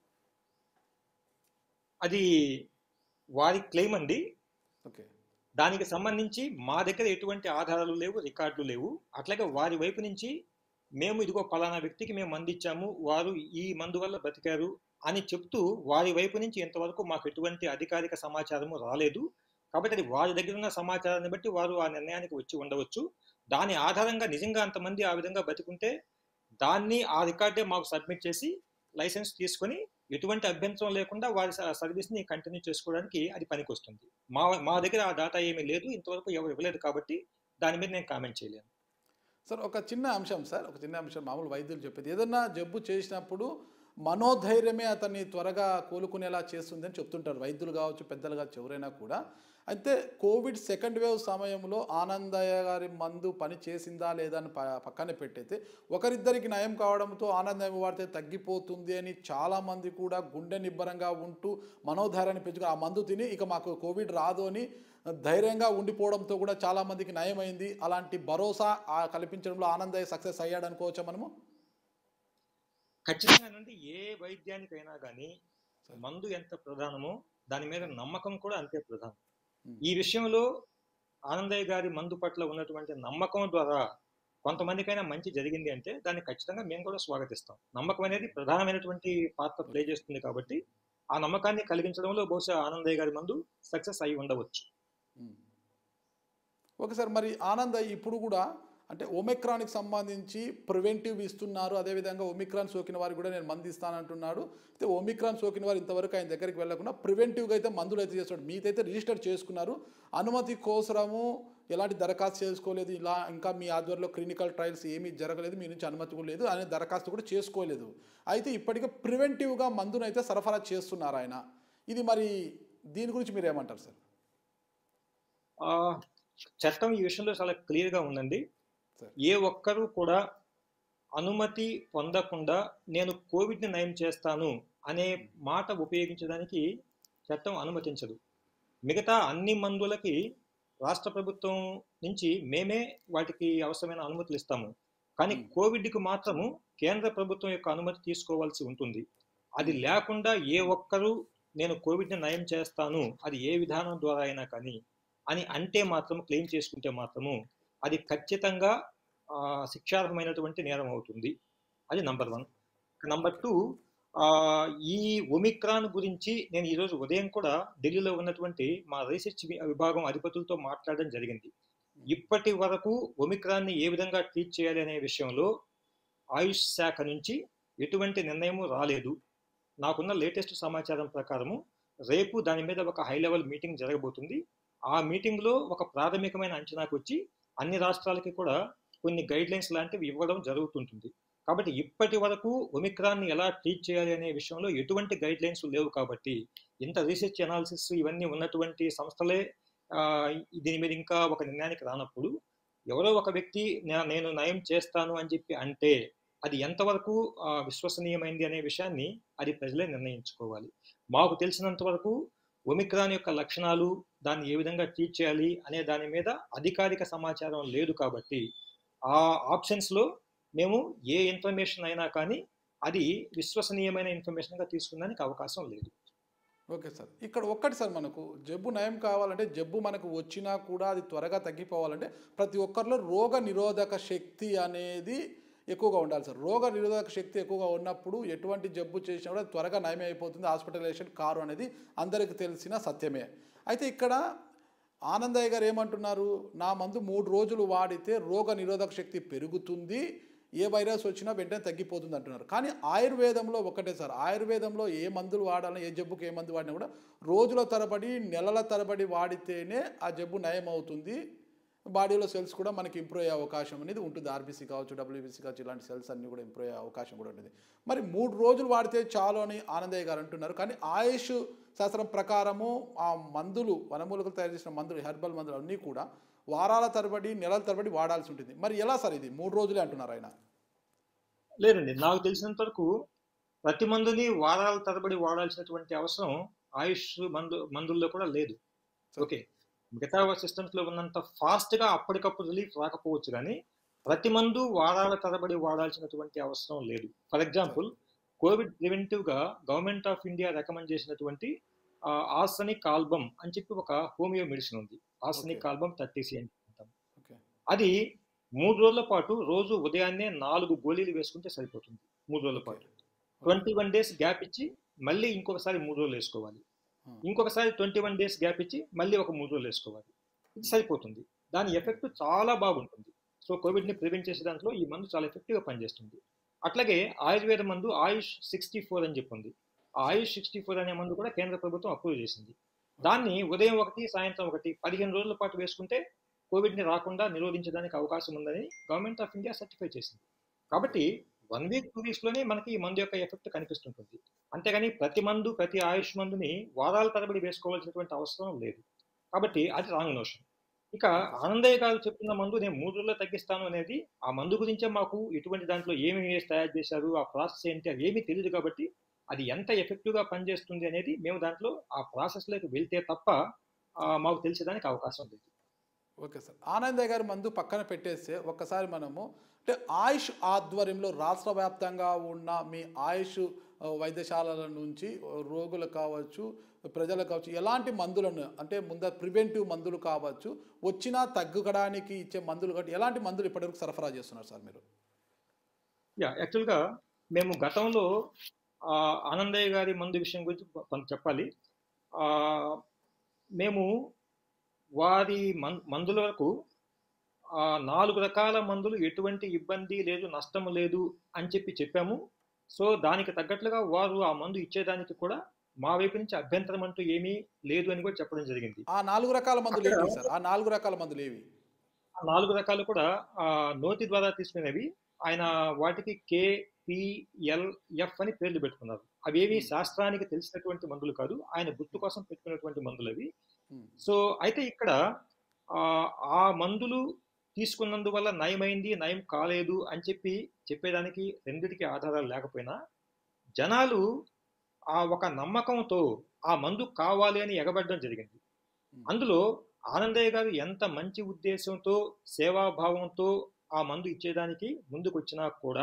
అది వారి క్లెయిమ్ అండి ఓకే దానికి సంబంధించి మా దగ్గర ఎటువంటి ఆధారాలు లేవు రికార్డులు లేవు అట్లాగే వారి వైపు నుంచి మేము ఇదిగో పలానా వ్యక్తికి మేము మందు ఇచ్చాము వారు ఈ మందు వల్ల బతికారు అని చెప్తూ వారి వైపు నుంచి ఇంతవరకు మాకు ఎటువంటి అధికారిక సమాచారము రాలేదు కాబట్టి అది వారి దగ్గర ఉన్న సమాచారాన్ని బట్టి వారు ఆ నిర్ణయానికి వచ్చి ఉండవచ్చు దాని ఆధారంగా నిజంగా అంతమంది ఆ విధంగా బతికుంటే దాన్ని ఆ రికార్డే మాకు సబ్మిట్ చేసి లైసెన్స్ తీసుకొని ఎటువంటి అభ్యంతరం లేకుండా వారి స- సర్వీస్ని కంటిన్యూ చేసుకోవడానికి అది పనికొస్తుంది మా మా దగ్గర ఆ డేటా ఏమీ లేదు ఇంతవరకు ఎవరు ఇవ్వలేదు కాబట్టి దాని మీద నేను కామెంట్ చేయలేను సార్ ఒక చిన్న అంశం సార్ ఒక చిన్న అంశం మామూలు వైద్యులు చెప్పేది ఏదన్నా జబ్బు చేసినప్పుడు మనోధైర్యమే అతన్ని త్వరగా కోలుకునేలా చేస్తుంది అని చెప్తుంటారు వైద్యులు కావచ్చు పెద్దలు కావచ్చు ఎవరైనా కూడా అయితే కోవిడ్ సెకండ్ వేవ్ సమయంలో ఆనందయ్య గారి మందు పని చేసిందా లేదా అని ప- పక్కన పెట్టయితే ఒకరిద్దరికి నయం కావడంతో ఆనందయ్య వాడితే తగ్గిపోతుంది అని చాలామంది కూడా గుండె నిబ్బరంగా ఉంటూ మనోధైర్యాన్ని పెంచుకుని ఆ మందు తిని ఇక మాకు కోవిడ్ రాదు అని ధైర్యంగా ఉండిపోవడంతో కూడా చాలామందికి నయమైంది అలాంటి భరోసా ఆ కల్పించడంలో ఆనందయ్య సక్సెస్ అయ్యాడు అనుకోవచ్చా మనము ఖచ్చితంగానండి ఏ వైద్యానికైనా కానీ మందు ఎంత ప్రధానమో దాని మీద నమ్మకం కూడా అంతే ప్రధానం Hmm. ఈ విషయంలో ఆనందయ్య గారి మందు పట్ల ఉన్నటువంటి నమ్మకం ద్వారా కొంతమందికైనా మంచి జరిగింది అంటే దాన్ని ఖచ్చితంగా మేము కూడా స్వాగతిస్తాం నమ్మకం అనేది ప్రధానమైనటువంటి పాత్ర ప్లే చేస్తుంది కాబట్టి ఆ నమ్మకాన్ని కలిగించడంలో బహుశా ఆనందయ్య గారి మందు సక్సెస్ అయి ఉండవచ్చు మ్మ్. ఓకే సార్ మరి ఆనంద్ ఇప్పుడు కూడా అంటే ఒమిక్రాన్కి సంబంధించి ప్రివెంటివ్ ఇస్తున్నారు అదేవిధంగా ఒమిక్రాన్ సోకిన వారికి కూడా నేను మందు ఇస్తానంటున్నాడు అయితే ఒమిక్రాన్ సోకిన వారు ఇంతవరకు ఆయన దగ్గరికి వెళ్లకుండా ప్రివెంటివ్గా అయితే మందులు అయితే చేస్తాడు మీదైతే రిజిస్టర్ చేసుకున్నారు అనుమతి కోసరము ఎలాంటి దరఖాస్తు చేసుకోలేదు ఇలా ఇంకా మీ ఆధ్వర్యంలో క్లినికల్ ట్రయల్స్ ఏమీ జరగలేదు మీ నుంచి అనుమతి కూడా లేదు అనే దరఖాస్తు కూడా చేసుకోలేదు అయితే ఇప్పటికే ప్రివెంటివ్గా మందును అయితే సరఫరా చేస్తున్నారు ఆయన ఇది మరి దీని గురించి మీరు ఏమంటారు సార్ ఆ, చట్టం ఈ విషయంలో చాలా క్లియర్గా ఉందండి సరే. ఏ ఒక్కరూ కూడా అనుమతి పొందకుండా నేను కోవిడ్ని నయం చేస్తాను అనే మాట ఉపయోగించడానికి చట్టం అనుమతించదు మిగతా అన్ని మందులకి రాష్ట్ర ప్రభుత్వం నుంచి మేమే వాటికి అవసరమైన అనుమతులు ఇస్తాము కానీ Hmm. కోవిడ్కి మాత్రము కేంద్ర ప్రభుత్వం యొక్క అనుమతి తీసుకోవాల్సి ఉంటుంది అది లేకుండా ఏ ఒక్కరూ నేను కోవిడ్ని నయం చేస్తాను అది ఏ విధానం ద్వారా అయినా కానీ అని అంటే మాత్రం క్లెయిమ్ చేసుకుంటే మాత్రము అది ఖచ్చితంగా ఆ, శిక్షార్హమైనటువంటి నేరం అవుతుంది అది నంబర్ వన్ నంబర్ టూ ఈ ఒమిక్రాన్ గురించి నేను ఈరోజు ఉదయం కూడా ఢిల్లీలో ఉన్నటువంటి మా రీసెర్చ్ వి- విభాగం అధిపతులతో మాట్లాడడం జరిగింది ఇప్పటి వరకు ఒమిక్రాన్ని ఏ విధంగా ట్రీట్ చేయాలి అనే విషయంలో ఆయుష్ శాఖ నుంచి ఎటువంటి నిర్ణయము రాలేదు నాకున్న లేటెస్ట్ సమాచారం ప్రకారము రేపు దాని మీద ఒక హై లెవెల్ మీటింగ్ జరగబోతుంది ఆ మీటింగ్లో ఒక ప్రాథమికమైన అంచనాకు వచ్చి అన్ని రాష్ట్రాలకి కూడా కొన్ని గైడ్ లైన్స్ లాంటివి ఇవ్వడం జరుగుతుంటుంది కాబట్టి ఇప్పటి వరకు ఒమిక్రాన్ని ఎలా ట్రీట్ చేయాలి అనే విషయంలో ఎటువంటి గైడ్ లైన్స్ లేవు కాబట్టి ఇంత రీసెర్చ్ అనాలిసిస్ ఇవన్నీ ఉన్నటువంటి సంస్థలే ఆ, దీని మీద ఇంకా ఒక నిర్ణయానికి రానప్పుడు ఎవరో ఒక వ్యక్తి "నే- నేను నయం చేస్తాను అని చెప్పి అంటే అది ఎంతవరకు ఆ, విశ్వసనీయమైంది అనే విషయాన్ని అది ప్రజలే నిర్ణయించుకోవాలి మాకు తెలిసినంత వరకు ఒమిక్రాన్ యొక్క లక్షణాలు దాన్ని ఏ విధంగా ట్రీట్ చేయాలి అనే దాని మీద అధికారిక సమాచారం లేదు కాబట్టి ఆ ఆప్షన్స్లో మేము ఏ ఇన్ఫర్మేషన్ అయినా కానీ అది విశ్వసనీయమైన ఇన్ఫర్మేషన్గా తీసుకున్నానికి అవకాశం లేదు ఓకే సార్ ఇక్కడ ఒక్కటి సార్ మనకు జబ్బు నయం కావాలంటే జబ్బు మనకు వచ్చినా కూడా అది త్వరగా తగ్గిపోవాలంటే ప్రతి ఒక్కరిలో రోగ నిరోధక శక్తి అనేది ఎక్కువగా ఉండాలి సార్ రోగ నిరోధక శక్తి ఎక్కువగా ఉన్నప్పుడు ఎటువంటి జబ్బు చేసినా కూడా త్వరగా నయం అయిపోతుంది హాస్పిటలైజేషన్ కారు అనేది అందరికీ తెలిసిన సత్యమే అయితే ఇక్కడ ఆనందయ్య గారు ఏమంటున్నారు నా మందు మూడు రోజులు వాడితే రోగ నిరోధక శక్తి పెరుగుతుంది ఏ వైరస్ వచ్చినా వెంటనే తగ్గిపోతుంది అంటున్నారు కానీ ఆయుర్వేదంలో ఒకటే సార్ ఆయుర్వేదంలో ఏ మందులు వాడాలన్నా ఏ జబ్బుకి ఏ మందు వాడినా కూడా రోజుల తరబడి నెలల తరబడి వాడితేనే ఆ జబ్బు నయం అవుతుంది బాడీలో సెల్స్ కూడా మనకి ఇంప్రూవ్ అయ్యే అవకాశం అనేది ఉంటుంది ఆర్బీసీ కావచ్చు డబ్ల్యూబీసీ కావచ్చు ఇలాంటి సెల్స్ అన్ని కూడా ఇంప్రూవ్ అయ్యే అవకాశం కూడా ఉంటుంది మరి మూడు రోజులు వాడితే చాలు అని ఆనందయ్య గారు అంటున్నారు కానీ ఆయుష్ శాస్త్రం ప్రకారము ఆ మందులు వనమూలికలు తయారు చేసిన మందులు హెర్బల్ మందులు అన్నీ కూడా వారాల తరబడి నెలల తరబడి వాడాల్సి ఉంటుంది మరి ఎలా సార్ ఇది మూడు రోజులే అంటున్నారు ఆయన లేదండి నాకు తెలిసినంత వరకు ప్రతి మందుని వారాల తరబడి వాడాల్సినటువంటి అవసరం ఆయుష్ మందు మందుల్లో కూడా లేదు ఓకే మిగతా సిస్టమ్స్ లో ఉన్నంత ఫాస్ట్ గా అప్పటికప్పుడు రిలీఫ్ రాకపోవచ్చు కానీ ప్రతి మందు వారాల తరబడి వాడాల్సినటువంటి అవసరం లేదు ఫర్ ఎగ్జాంపుల్ కోవిడ్ ప్రివెంటివ్ గా గవర్నమెంట్ ఆఫ్ ఇండియా రికమెండ్ చేసినటువంటి ఆర్సనిక్ ఆల్బమ్ అని చెప్పి ఒక హోమియో మెడిసిన్ ఉంది ఆర్సనిక్ Okay. ఆల్బమ్ థర్టీ సి అని అంటాం ఓకే అది మూడు రోజుల పాటు రోజు ఉదయాన్నే నాలుగు గోళీలు వేసుకుంటే సరిపోతుంది మూడు రోజుల పాటు ట్వంటీ వన్ డేస్ గ్యాప్ ఇచ్చి మళ్ళీ ఇంకొకసారి మూడు రోజులు వేసుకోవాలి ఇంకొకసారి ట్వంటీ వన్ డేస్ గ్యాప్ ఇచ్చి మళ్ళీ ఒక మూడు రోజులు వేసుకోవాలి ఇది సరిపోతుంది దాని ఎఫెక్ట్ చాలా బాగుంటుంది సో కోవిడ్ని ప్రివెంట్ చేసే దాంట్లో ఈ మందు చాలా ఎఫెక్టివ్గా పనిచేస్తుంది అట్లాగే ఆయుర్వేద మందు ఆయుష్ సిక్స్టీ ఫోర్ అని చెప్పి ఉంది ఆ ఆయుష్ సిక్స్టీ ఫోర్ అనే మందు కూడా కేంద్ర ప్రభుత్వం అప్రూవ్ చేసింది దాన్ని ఉదయం ఒకటి సాయంత్రం ఒకటి పదిహేను రోజుల పాటు వేసుకుంటే కోవిడ్ని రాకుండా నిరోధించడానికి అవకాశం ఉందని గవర్నమెంట్ ఆఫ్ ఇండియా సర్టిఫై చేసింది కాబట్టి వన్ వీక్ టూ వీక్స్లోనే మనకి ఈ మందు యొక్క ఎఫెక్ట్ కనిపిస్తుంటుంది అంతేగాని ప్రతి మందు ప్రతి ఆయుష్ మందుని వారాల తరబడి వేసుకోవాల్సినటువంటి అవసరం లేదు కాబట్టి అది రాంగ్ నోషన్ ఇక ఆనందయ్య గారు చెప్తున్న మందు నేను మూడు రోజుల్లో తగ్గిస్తాను అనేది ఆ మందు గురించే మాకు ఎటువంటి దాంట్లో ఏమి వేసి తయారు చేశారు ఆ ప్రాసెస్ ఏంటి అది ఏమీ తెలియదు కాబట్టి అది ఎంత ఎఫెక్టివ్గా పనిచేస్తుంది అనేది మేము దాంట్లో ఆ ప్రాసెస్లోకి వెళ్తే తప్ప ఆ, మాకు తెలిసేదానికి అవకాశం లేదు ఓకే సార్ ఆనందయ్య గారి మందు పక్కన పెట్టేస్తే ఒక్కసారి మనము అంటే ఆయుష్ ఆధ్వర్యంలో రాష్ట్ర వ్యాప్తంగా ఉన్న మీ ఆయుష్ ఆ, వైద్యశాలల నుంచి రోగులు కావచ్చు ప్రజలకు కావచ్చు ఎలాంటి మందులను అంటే ముందర ప్రివెంటివ్ మందులు కావచ్చు వచ్చినా తగ్గడానికి ఇచ్చే మందులు కాబట్టి ఎలాంటి మందులు ఇప్పటివరకు సరఫరా చేస్తున్నారు సార్ మీరు యా యాక్చువల్గా మేము గతంలో ఆ, ఆనందయ్య గారి మందు విషయం గురించి కొ- కొంత చెప్పాలి ఆ, మేము వారి మన్ మందుల వరకు ఆ, నాలుగు రకాల మందులు ఎటువంటి ఇబ్బంది లేదు నష్టం లేదు అని చెప్పి చెప్పాము సో దానికి తగ్గట్లుగా వారు ఆ మందు ఇచ్చేదానికి కూడా మా వైపు నుంచి అభ్యంతరం అంటూ ఏమీ లేదు అని కూడా చెప్పడం జరిగింది ఆ నాలుగు రకాల మందులు అక్కడ- ఏవి సార్ ఆ నాలుగు రకాల మందులు ఏవి ఆ నాలుగు రకాలు కూడా ఆ, నోటి ద్వారా తీసుకునేవి ఆయన వాటికి కే పిఎల్ఎఫ్ అని పేర్లు పెట్టుకున్నారు అవేవి Hmm. శాస్త్రానికి తెలిసినటువంటి మందులు కాదు ఆయన గుర్తు కోసం పెట్టుకున్నటువంటి మందులు అవి ఉమ్, సో అయితే ఇక్కడ ఆ, ఆ మందులు తీసుకున్నందువల్ల నయమైంది నయం కాలేదు అని చెప్పి చెప్పేదానికి రెండిటికి ఆధారాలు లేకపోయినా జనాలు ఆ ఒక నమ్మకంతో ఆ మందు కావాలి అని ఎగబడడం జరిగింది ఉమ్. అందులో ఆనందయ్య గారు ఎంత మంచి ఉద్దేశంతో సేవాభావంతో ఆ మందు ఇచ్చేదానికి ముందుకొచ్చినా కూడా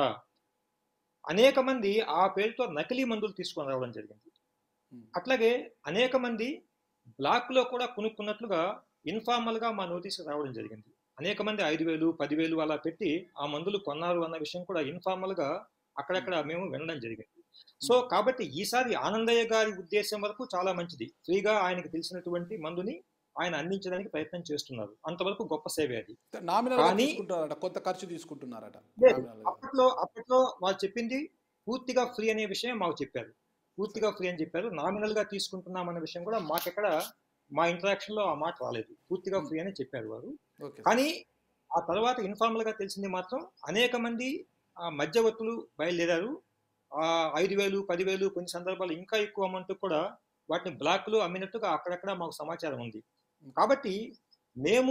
అనేక మంది ఆ పేరుతో నకిలీ మందులు తీసుకొని రావడం జరిగింది ఉమ్. అట్లాగే అనేక మంది బ్లాక్లో కూడా కొనుక్కున్నట్లుగా ఇన్ఫార్మల్గా మా నోటీస్ రావడం జరిగింది అనేక మంది ఐదు వేలు పదివేలు అలా పెట్టి ఆ మందులు కొన్నారు అన్న విషయం కూడా ఇన్ఫార్మల్గా అక్కడక్కడ మేము వినడం జరిగింది సో కాబట్టి ఈసారి ఆనందయ్య గారి ఉద్దేశం వరకు చాలా మంచిది ఫ్రీగా ఆయనకు తెలిసినటువంటి మందుని ఆయన అందించడానికి ప్రయత్నం చేస్తున్నారు అంతవరకు గొప్ప సేవే అది నామినల్ గా కానీ- తీసుకుంటున్నారట కొంత ఖర్చు తీసుకుంటున్నారట లేదు నామినల్ గా. అప్పట్లో అప్పట్లో వాళ్ళు చెప్పింది పూర్తిగా ఫ్రీ అనే విషయం మాకు చెప్పారు పూర్తిగా ఫ్రీ అని చెప్పారు నామినల్ గా తీసుకుంటున్నాం అనే విషయం కూడా మాకెక్కడ మా ఇంటరాక్షన్ లో ఆ మాట రాలేదు పూర్తిగా ఫ్రీ అని చెప్పారు వారు ఓకే సార్. కానీ ఆ తర్వాత ఇన్ఫార్మల్ గా తెలిసింది మాత్రం అనేక మంది ఆ మధ్యవర్తులు బయలుదేరారు ఆ ఐదు వేలు పదివేలు కొన్ని సందర్భాలు ఇంకా ఎక్కువ అమౌంట్ కూడా వాటిని బ్లాక్లో అమ్మినట్టుగా అక్కడక్కడ మాకు సమాచారం ఉంది కాబట్టి మేము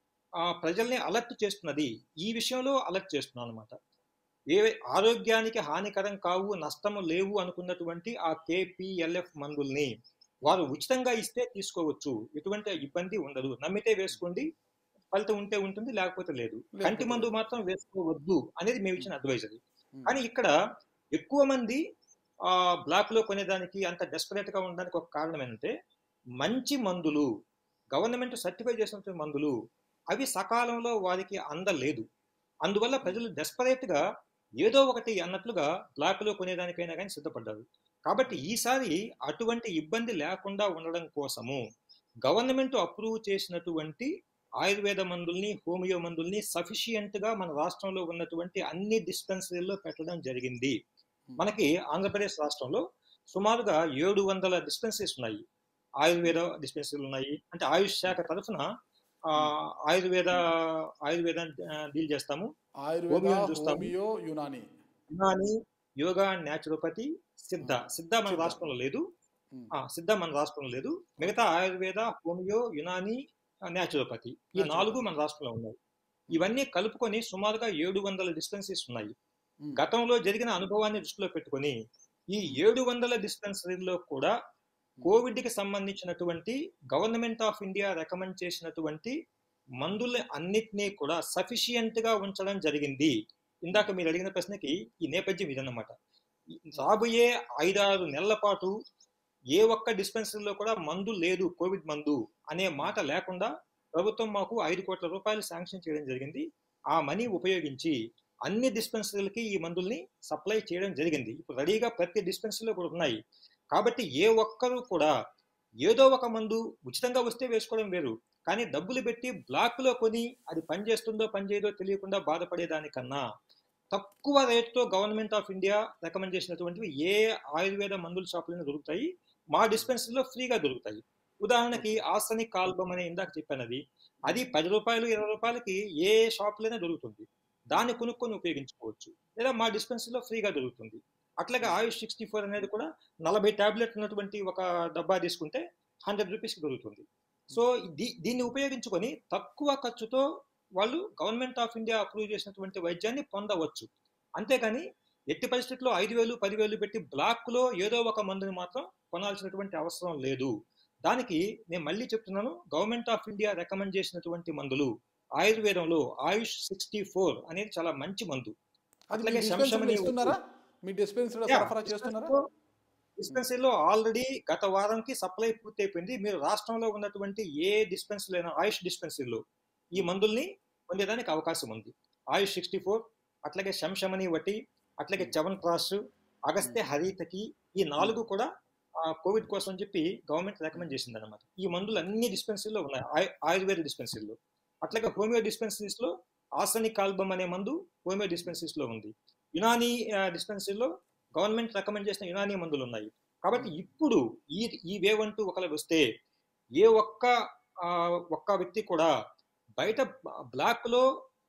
ఆ ప్రజల్ని అలర్ట్ చేస్తున్నది ఈ విషయంలో అలర్ట్ చేస్తున్నాం అనమాట ఏ ఆరోగ్యానికి హానికరం కావు నష్టము లేవు అనుకున్నటువంటి ఆ కేపీఎల్ఎఫ్ మందుల్ని వారు ఉచితంగా ఇస్తే తీసుకోవచ్చు ఎటువంటి ఇబ్బంది ఉండదు నమ్మితే వేసుకోండి ఫలితం ఉంటే ఉంటుంది లేకపోతే లేదు లేకపోతే కంటి మందు మాత్రం వేసుకోవద్దు అనేది మేము ఇచ్చిన అడ్వైజరీ ఉమ్. కానీ ఇక్కడ ఎక్కువ మంది ఆ బ్లాక్ లో కొనేదానికి అంత డెస్పరేట్ గా ఉండడానికి ఒక కారణం ఏంటంటే మంచి మందులు గవర్నమెంట్ సర్టిఫై చేసినటువంటి మందులు అవి సకాలంలో వారికి అందలేదు అందువల్ల ప్రజలు డెస్పరేట్ గా ఏదో ఒకటి అన్నట్లుగా బ్లాక్ లో కొనేదానికైనా కానీ సిద్ధపడ్డారు కాబట్టి ఈసారి అటువంటి ఇబ్బంది లేకుండా ఉండడం కోసము గవర్నమెంట్ అప్రూవ్ చేసినటువంటి ఆయుర్వేద మందుల్ని హోమియో మందుల్ని సఫిషియంట్ గా మన రాష్ట్రంలో ఉన్నటువంటి అన్ని డిస్పెన్సరీల్లో పెట్టడం జరిగింది మనకి ఆంధ్రప్రదేశ్ రాష్ట్రంలో సుమారుగా ఏడు వందల డిస్పెన్సరీస్ ఉన్నాయి ఆయుర్వేద డిస్పెన్సరీలు ఉన్నాయి అంటే ఆయుష్ శాఖ తరఫున ఆ, ఆయుర్వేద ఆయుర్వేద డీల్ చేస్తాము ఆయుర్వేద హోమియోని చూస్తాము. హోమియో యునాని యునాని యోగా న్యాచురోపతి సిద్ధ సిద్ధ మన సిద్ధ. రాష్ట్రంలో లేదు ఉమ్. ఆ, సిద్ధ మన రాష్ట్రంలో లేదు మిగతా ఆయుర్వేద హోమియో యునాని ఆ, న్యాచురోపతి ఈ న్యాచురోపతి. నాలుగు మన రాష్ట్రంలో ఉన్నాయి ఇవన్నీ కలుపుకొని సుమారుగా ఏడు వందల డిస్పెన్సరీస్ ఉన్నాయి ఉమ్. గతంలో జరిగిన అనుభవాన్ని దృష్టిలో పెట్టుకొని ఈ ఏడు వందల డిస్పెన్సరీల్లో కూడా కోవిడ్ కి సంబంధించినటువంటి గవర్నమెంట్ ఆఫ్ ఇండియా రికమెండ్ చేసినటువంటి మందుల అన్నిటినీ కూడా సఫిషియంట్ గా ఉంచడం జరిగింది ఇందాక మీరు అడిగిన ప్రశ్నకి ఈ నేపథ్యం ఇదన్నమాట రాబోయే ఐదారు నెలల పాటు ఏ ఒక్క డిస్పెన్సరీలో కూడా మందు లేదు కోవిడ్ మందు అనే మాట లేకుండా ప్రభుత్వం మాకు ఐదు కోట్ల రూపాయలు శాంక్షన్ చేయడం జరిగింది ఆ మనీ ఉపయోగించి అన్ని డిస్పెన్సరీలకి ఈ మందుల్ని సప్లై చేయడం జరిగింది ఇప్పుడు రెడీగా ప్రతి డిస్పెన్సరీలో కూడా ఉన్నాయి కాబట్టి ఏ ఒక్కరూ కూడా ఏదో ఒక మందు ఉచితంగా వస్తే వేసుకోవడం వేరు కానీ డబ్బులు పెట్టి బ్లాక్లో కొని అది పనిచేస్తుందో పనిచేయదో తెలియకుండా బాధపడేదానికన్నా తక్కువ రేట్తో గవర్నమెంట్ ఆఫ్ ఇండియా రికమెండ్ చేసినటువంటివి ఏ ఆయుర్వేద మందుల షాపులైనా దొరుకుతాయి మా డిస్పెన్సరీలో ఫ్రీగా దొరుకుతాయి ఉదాహరణకి ఆసనిక్ ఆల్బమ్ అనే ఇందాక చెప్పాను అది అది పది రూపాయలు ఇరవై రూపాయలకి ఏ షాపులైనా దొరుకుతుంది దాన్ని కొనుక్కొని ఉపయోగించుకోవచ్చు లేదా మా డిస్పెన్సరీలో ఫ్రీగా దొరుకుతుంది అట్లాగే ఆయుష్ సిక్స్టీ ఫోర్ అనేది కూడా నలభై టాబ్లెట్ ఉన్నటువంటి ఒక డబ్బా తీసుకుంటే హండ్రెడ్ రూపీస్కి దొరుకుతుంది సో దీ- దీన్ని ఉపయోగించుకొని తక్కువ ఖర్చుతో వాళ్ళు గవర్నమెంట్ ఆఫ్ ఇండియా అప్రూవ్ చేసినటువంటి వైద్యాన్ని పొందవచ్చు అంతేగాని ఎట్టి పరిస్థితుల్లో ఐదు వేలు పదివేలు పెట్టి బ్లాక్లో ఏదో ఒక మందుని మాత్రం కొనాల్సినటువంటి అవసరం లేదు దానికి నేను మళ్ళీ చెప్తున్నాను గవర్నమెంట్ ఆఫ్ ఇండియా రికమెండ్ చేసినటువంటి మందులు ఆయుర్వేదంలో ఆయుష్ సిక్స్టీ ఫోర్ అనేది చాలా మంచి మందు అది మీ అట్లాగే డిస్పెన్సరీలో శంషమని ఇస్తున్నారా మీ డిస్పెన్సరీలో యా, సరఫరా చేస్తున్నారా డిస్పెన్సరీలో ఆల్రెడీ గత వారంకి సప్లై పూర్తయిపోయింది మీరు రాష్ట్రంలో ఉన్నటువంటి ఏ డిస్పెన్సరీ అయినా ఆయుష్ డిస్పెన్సరీలో ఈ మందుల్ని పొందేదానికి అవకాశం ఉంది ఆయుష్ సిక్స్టీ ఫోర్ అట్లాగే శంషమని వటి అట్లాగే చవన్ క్రాస్ అగస్త్య హరితకి ఈ నాలుగు కూడా ఆ, కోవిడ్ కోసం అని చెప్పి గవర్నమెంట్ రికమెండ్ చేసింది అనమాట ఈ మందులు అన్ని డిస్పెన్సరీలో ఉన్నాయి ఆయు- ఆయుర్వేద డిస్పెన్సరీలో అట్లాగే హోమియో డిస్పెన్సరీస్ లో ఆసనిక్ ఆల్బమ్ అనే మందు హోమియో డిస్పెన్సరీస్ లో ఉంది యునానీ డిస్పెన్సరీలో గవర్నమెంట్ రికమెండ్ చేసిన యునానీ మందులు ఉన్నాయి కాబట్టి ఇప్పుడు ఈ ఈ వేవ్ అంటూ ఒకరికి వస్తే ఏ ఒక్క ఆ, ఒక్క వ్యక్తి కూడా బయట బ్లాక్ లో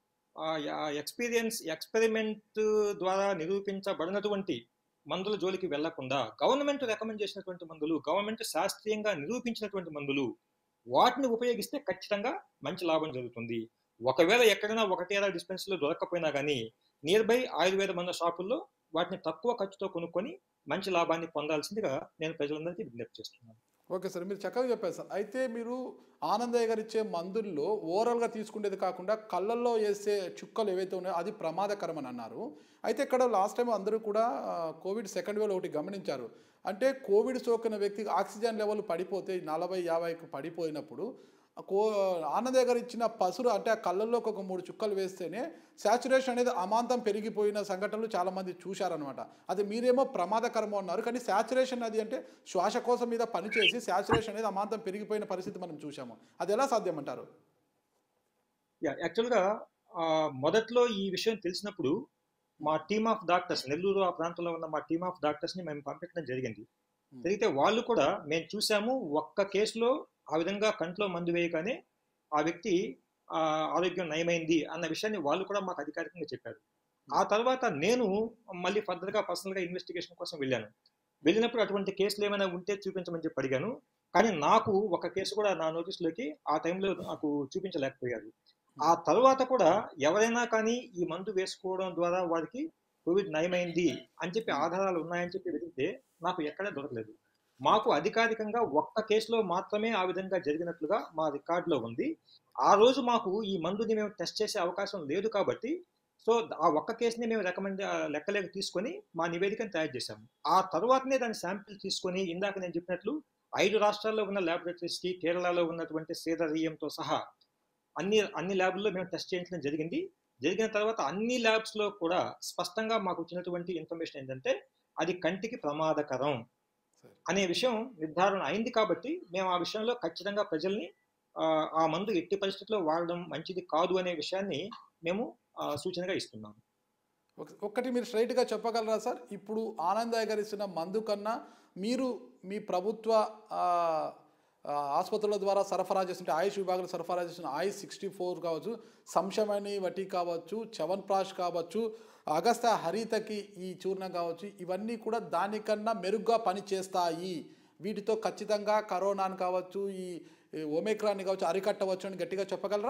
ఎక్స్పీరియన్స్ ఎక్స్పెరిమెంట్ ద్వారా నిరూపించబడినటువంటి మందుల జోలికి వెళ్లకుండా గవర్నమెంట్ రికమెండ్ చేసినటువంటి మందులు గవర్నమెంట్ శాస్త్రీయంగా నిరూపించినటువంటి మందులు వాటిని ఉపయోగిస్తే ఖచ్చితంగా మంచి లాభం జరుగుతుంది ఒకవేళ ఎక్కడైనా ఒకటేరా డిస్పెన్సరీలో దొరకకపోయినా కానీ నియర్ బై ఆయుర్వేద మందుల షాపుల్లో వాటిని తక్కువ ఖర్చుతో కొనుక్కొని మంచి లాభాన్ని పొందాల్సిందిగా నేను ప్రజలందరికీ విజ్ఞప్తి చేస్తున్నాను ఓకే సార్ మీరు చక్కగా చెప్పారు సార్ అయితే మీరు ఆనందయ్య గారు ఇచ్చే మందుల్లో ఓవరాల్గా తీసుకునేది కాకుండా కళ్ళల్లో వేసే చుక్కలు ఏవైతే ఉన్నాయో అది ప్రమాదకరం అని అన్నారు అయితే ఇక్కడ లాస్ట్ టైం అందరూ కూడా ఆ, కోవిడ్ సెకండ్ వేవ్ ఒకటి గమనించారు అంటే కోవిడ్ సోకిన వ్యక్తికి ఆక్సిజన్ లెవెల్ పడిపోతే నలభై యాభైకి పడిపోయినప్పుడు ఆ కో ఆనందయ్య గారు ఇచ్చిన పసురు అంటే ఆ కళ్ళల్లోకి ఒక మూడు చుక్కలు వేస్తేనే శాచురేషన్ అనేది అమాంతం పెరిగిపోయిన సంఘటనలు చాలామంది చూశారనమాట అది మీరేమో ప్రమాదకరమో అన్నారు కానీ శాచురేషన్ అది అంటే శ్వాసకోశం మీద పనిచేసి శాచురేషన్ అనేది అమాంతం పెరిగిపోయిన పరిస్థితి మనం చూసాము అది ఎలా సాధ్యం అంటారు యా యాక్చువల్గా ఆ, మొదట్లో ఈ విషయం తెలిసినప్పుడు మా టీమ్ ఆఫ్ డాక్టర్స్ నెల్లూరు ఆ ప్రాంతంలో ఉన్న మా టీమ్ ఆఫ్ డాక్టర్స్ ని మేము పంపించడం జరిగింది జరిగితే వాళ్ళు కూడా మేము చూసాము ఒక్క కేసులో ఆ విధంగా కంట్లో మందు వేయగానే ఆ వ్యక్తి ఆ, ఆరోగ్యం నయమైంది అన్న విషయాన్ని వాళ్ళు కూడా మాకు అధికారికంగా చెప్పారు ఆ తర్వాత నేను మళ్ళీ ఫర్దర్గా పర్సనల్గా ఇన్వెస్టిగేషన్ కోసం వెళ్ళాను వెళ్ళినప్పుడు అటువంటి కేసులు ఏమైనా ఉంటే చూపించమని చెప్పి అడిగాను కానీ నాకు ఒక కేసు కూడా నా నోటీస్లోకి ఆ టైంలో నాకు చూపించలేకపోయారు ఆ తర్వాత కూడా ఎవరైనా కానీ ఈ మందు వేసుకోవడం ద్వారా వారికి కోవిడ్ నయమైంది అని చెప్పి ఆధారాలు ఉన్నాయని చెప్పి వెతికితే నాకు ఎక్కడా దొరకలేదు మాకు అధికారికంగా ఒక్క కేసులో మాత్రమే ఆ విధంగా జరిగినట్లుగా మా రికార్డులో ఉంది ఆ రోజు మాకు ఈ మందుని మేము టెస్ట్ చేసే అవకాశం లేదు కాబట్టి సో ఆ ఒక్క కేసుని మేము రికమెండ్ లెక్కలేక తీసుకొని మా నివేదికను తయారు చేశాము ఆ తర్వాతనే దాని శాంపిల్ తీసుకొని ఇందాక నేను చెప్పినట్లు ఐదు రాష్ట్రాల్లో ఉన్న ల్యాబొరేటరీస్కి కేరళలో ఉన్నటువంటి సేదరీయంతో సహా అన్ని అన్ని ల్యాబ్ల్లో మేము టెస్ట్ చేయించడం జరిగింది జరిగిన తర్వాత అన్ని ల్యాబ్స్లో కూడా స్పష్టంగా మాకు వచ్చినటువంటి ఇన్ఫర్మేషన్ ఏంటంటే అది కంటికి ప్రమాదకరం సరే. అనే విషయం నిర్ధారణ అయింది కాబట్టి మేము ఆ విషయంలో ఖచ్చితంగా ప్రజల్ని ఆ, ఆ మందు ఎట్టి పరిస్థితుల్లో వాడడం మంచిది కాదు అనే విషయాన్ని మేము ఆ, సూచనగా ఇస్తున్నాము ఒక- ఒక్కటి మీరు స్ట్రైట్గా చెప్పగలరా సార్ ఇప్పుడు ఆనందయ్య గారు ఇస్తున్న మందు కన్నా మీరు మీ ప్రభుత్వ ఆ, ఆ, ఆసుపత్రుల ద్వారా సరఫరా చేస్తుంటే ఆయుష్ విభాగంలో సరఫరా చేస్తున్న ఆయుష్ సిక్స్టీ ఫోర్ కావచ్చు సంశమని వటి కావచ్చు చవన్ ప్రాష్ కావచ్చు అగస్త హరితకి ఈ చూర్ణం కావచ్చు ఇవన్నీ కూడా దానికన్నా మెరుగ్గా పనిచేస్తాయి వీటితో ఖచ్చితంగా కరోనాను కావచ్చు ఈ ఈ ఒమిక్రాన్ని కావచ్చు అరికట్టవచ్చు అని గట్టిగా చెప్పగలరా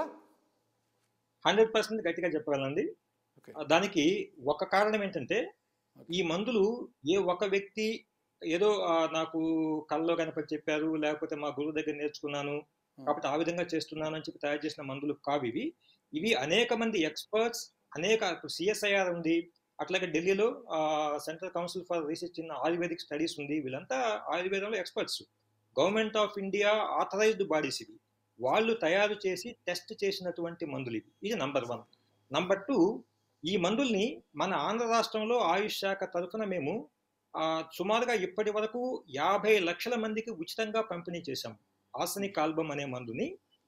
హండ్రెడ్ పర్సెంట్ గట్టిగా చెప్పగలనండి ఓకే ఆ, దానికి ఒక కారణం ఏంటంటే ఈ మందులు ఏ ఒక వ్యక్తి ఏదో ఆ, నాకు కల్లో కనపడి చెప్పారు లేకపోతే మా గురువు దగ్గర నేర్చుకున్నాను కాబట్టి ఆ విధంగా చేస్తున్నాను అని చెప్పి తయారు చేసిన మందులు కావు ఇవి ఇవి అనేక మంది ఎక్స్పర్ట్స్ అనేక సిఎస్ఐఆర్ ఉంది అట్లాగే ఢిల్లీలో central council for research in Ayurvedic studies ఉంది వీళ్ళంతా ఆయుర్వేదంలో experts government of India authorised bodies ఇవి వాళ్ళు తయారు చేసి టెస్ట్ చేసినటువంటి మందులు ఇవి ఇది నంబర్ వన్ నంబర్ టూ ఈ మందుల్ని మన ఆంధ్ర రాష్ట్రంలో ఆయుష్ శాఖ తరఫున మేము ఆ, సుమారుగా ఇప్పటి వరకు యాభై లక్షల మందికి ఉచితంగా పంపిణీ చేశాం ఆసనిక్ ఆల్బమ్ అనే మందుని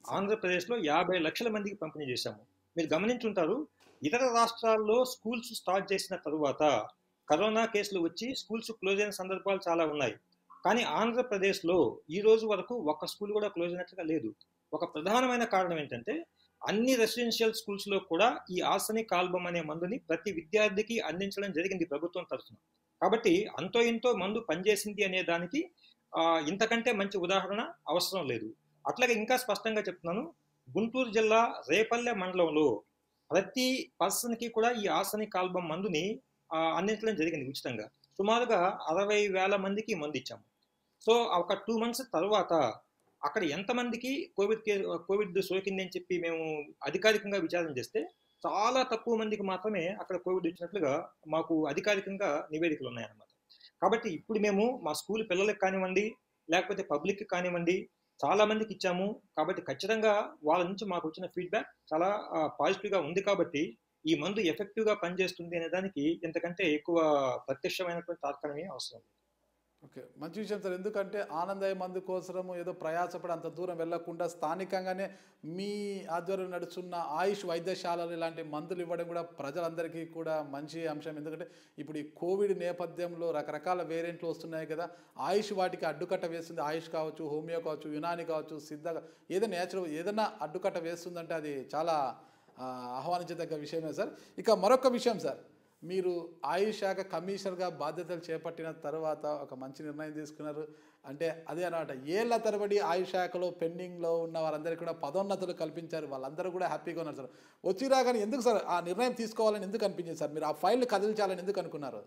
ఆంధ్రప్రదేశ్లో యాభై లక్షల మందికి పంపిణీ చేశాము మీరు గమనించుంటారు ఇతర రాష్ట్రాల్లో స్కూల్స్ స్టార్ట్ చేసిన తరువాత కరోనా కేసులు వచ్చి స్కూల్స్ క్లోజ్ అయిన సందర్భాలు చాలా ఉన్నాయి కానీ ఆంధ్రప్రదేశ్లో ఈ రోజు వరకు ఒక్క స్కూల్ కూడా క్లోజ్ అయినట్లుగా లేదు ఒక ప్రధానమైన కారణం ఏంటంటే అన్ని రెసిడెన్షియల్ స్కూల్స్ లో కూడా ఈ ఆర్సనిక్ ఆల్బమ్ అనే మందుని ప్రతి విద్యార్థికి అందించడం జరిగింది ప్రభుత్వం తరఫున కాబట్టి అంతో ఇంతో మందు పనిచేసింది అనే దానికి ఆ, ఇంతకంటే మంచి ఉదాహరణ అవసరం లేదు అట్లాగే ఇంకా స్పష్టంగా చెప్తున్నాను గుంటూరు జిల్లా రేపల్లె మండలంలో ప్రతి పర్సన్ కి కూడా ఈ ఆర్సనిక్ ఆల్బమ్ మందుని ఆ, అందించడం జరిగింది ఉచితంగా సుమారుగా అరవై వేల మందికి ఈ మందు ఇచ్చాము సో ఒక టూ మంత్స్ తర్వాత అక్కడ ఎంతమందికి కోవిడ్ కే కోవిడ్ సోకింది అని చెప్పి మేము అధికారికంగా విచారణ చేస్తే చాలా తక్కువ మందికి మాత్రమే అక్కడ కోవిడ్ వచ్చినట్లుగా మాకు అధికారికంగా నివేదికలు ఉన్నాయన్నమాట కాబట్టి ఇప్పుడు మేము మా స్కూల్ పిల్లలకు కానివ్వండి లేకపోతే పబ్లిక్ కానివ్వండి చాలా మందికి ఇచ్చాము కాబట్టి ఖచ్చితంగా వాళ్ళ నుంచి మాకు వచ్చిన ఫీడ్బ్యాక్ చాలా పాజిటివ్గా ఉంది కాబట్టి ఈ మందు ఎఫెక్టివ్గా పనిచేస్తుంది అనే దానికి ఇంతకంటే ఎక్కువ ప్రత్యక్షమైనటువంటి తాత్కాలమే అవసరం లేదు. ఓకే మంచి విషయం సార్ ఎందుకంటే ఆనందయ్య మందు కోసము ఏదో ప్రయాసపడి అంత దూరం వెళ్లకుండా స్థానికంగానే మీ ఆధ్వర్యం నడుస్తున్న ఆయుష్ వైద్యశాలలు ఇలాంటి మందులు ఇవ్వడం కూడా ప్రజలందరికీ కూడా మంచి అంశం ఎందుకంటే ఇప్పుడు ఈ కోవిడ్ నేపథ్యంలో రకరకాల వేరియంట్లు వస్తున్నాయి కదా ఆయుష్ వాటికి అడ్డుకట్ట వేస్తుంది ఆయుష్ కావచ్చు హోమియో కావచ్చు యునాని కావచ్చు సిద్ధ ఏదైనా నేచురల్ ఏదైనా అడ్డుకట్ట వేస్తుందంటే అది చాలా ఆ, ఆహ్వానించదగ్గ విషయమే సార్ ఇక మరొక విషయం సార్ మీరు ఆయుష్ శాఖ కమిషనర్గా బాధ్యతలు చేపట్టిన తర్వాత ఒక మంచి నిర్ణయం తీసుకున్నారు అంటే అదే అనమాట ఏళ్ల తరబడి ఆయుష్ శాఖలో పెండింగ్లో ఉన్న వారందరికీ కూడా పదోన్నతులు కల్పించారు వాళ్ళందరూ కూడా హ్యాపీగా ఉన్నారు సార్ వచ్చి రాగానే ఎందుకు సార్ ఆ నిర్ణయం తీసుకోవాలని ఎందుకు అనిపించింది సార్ మీరు ఆ ఫైల్ కదిలించాలని ఎందుకు అనుకున్నారు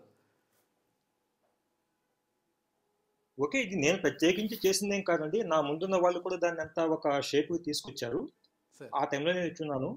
ఓకే ఇది నేను ప్రత్యేకించి చేసిందేం కాదండి నా ముందున్న వాళ్ళు కూడా దాన్ని అంతా ఒక షేప్కి తీసుకొచ్చారు సార్ ఆ టైంలో నేను ఇచ్చున్నాను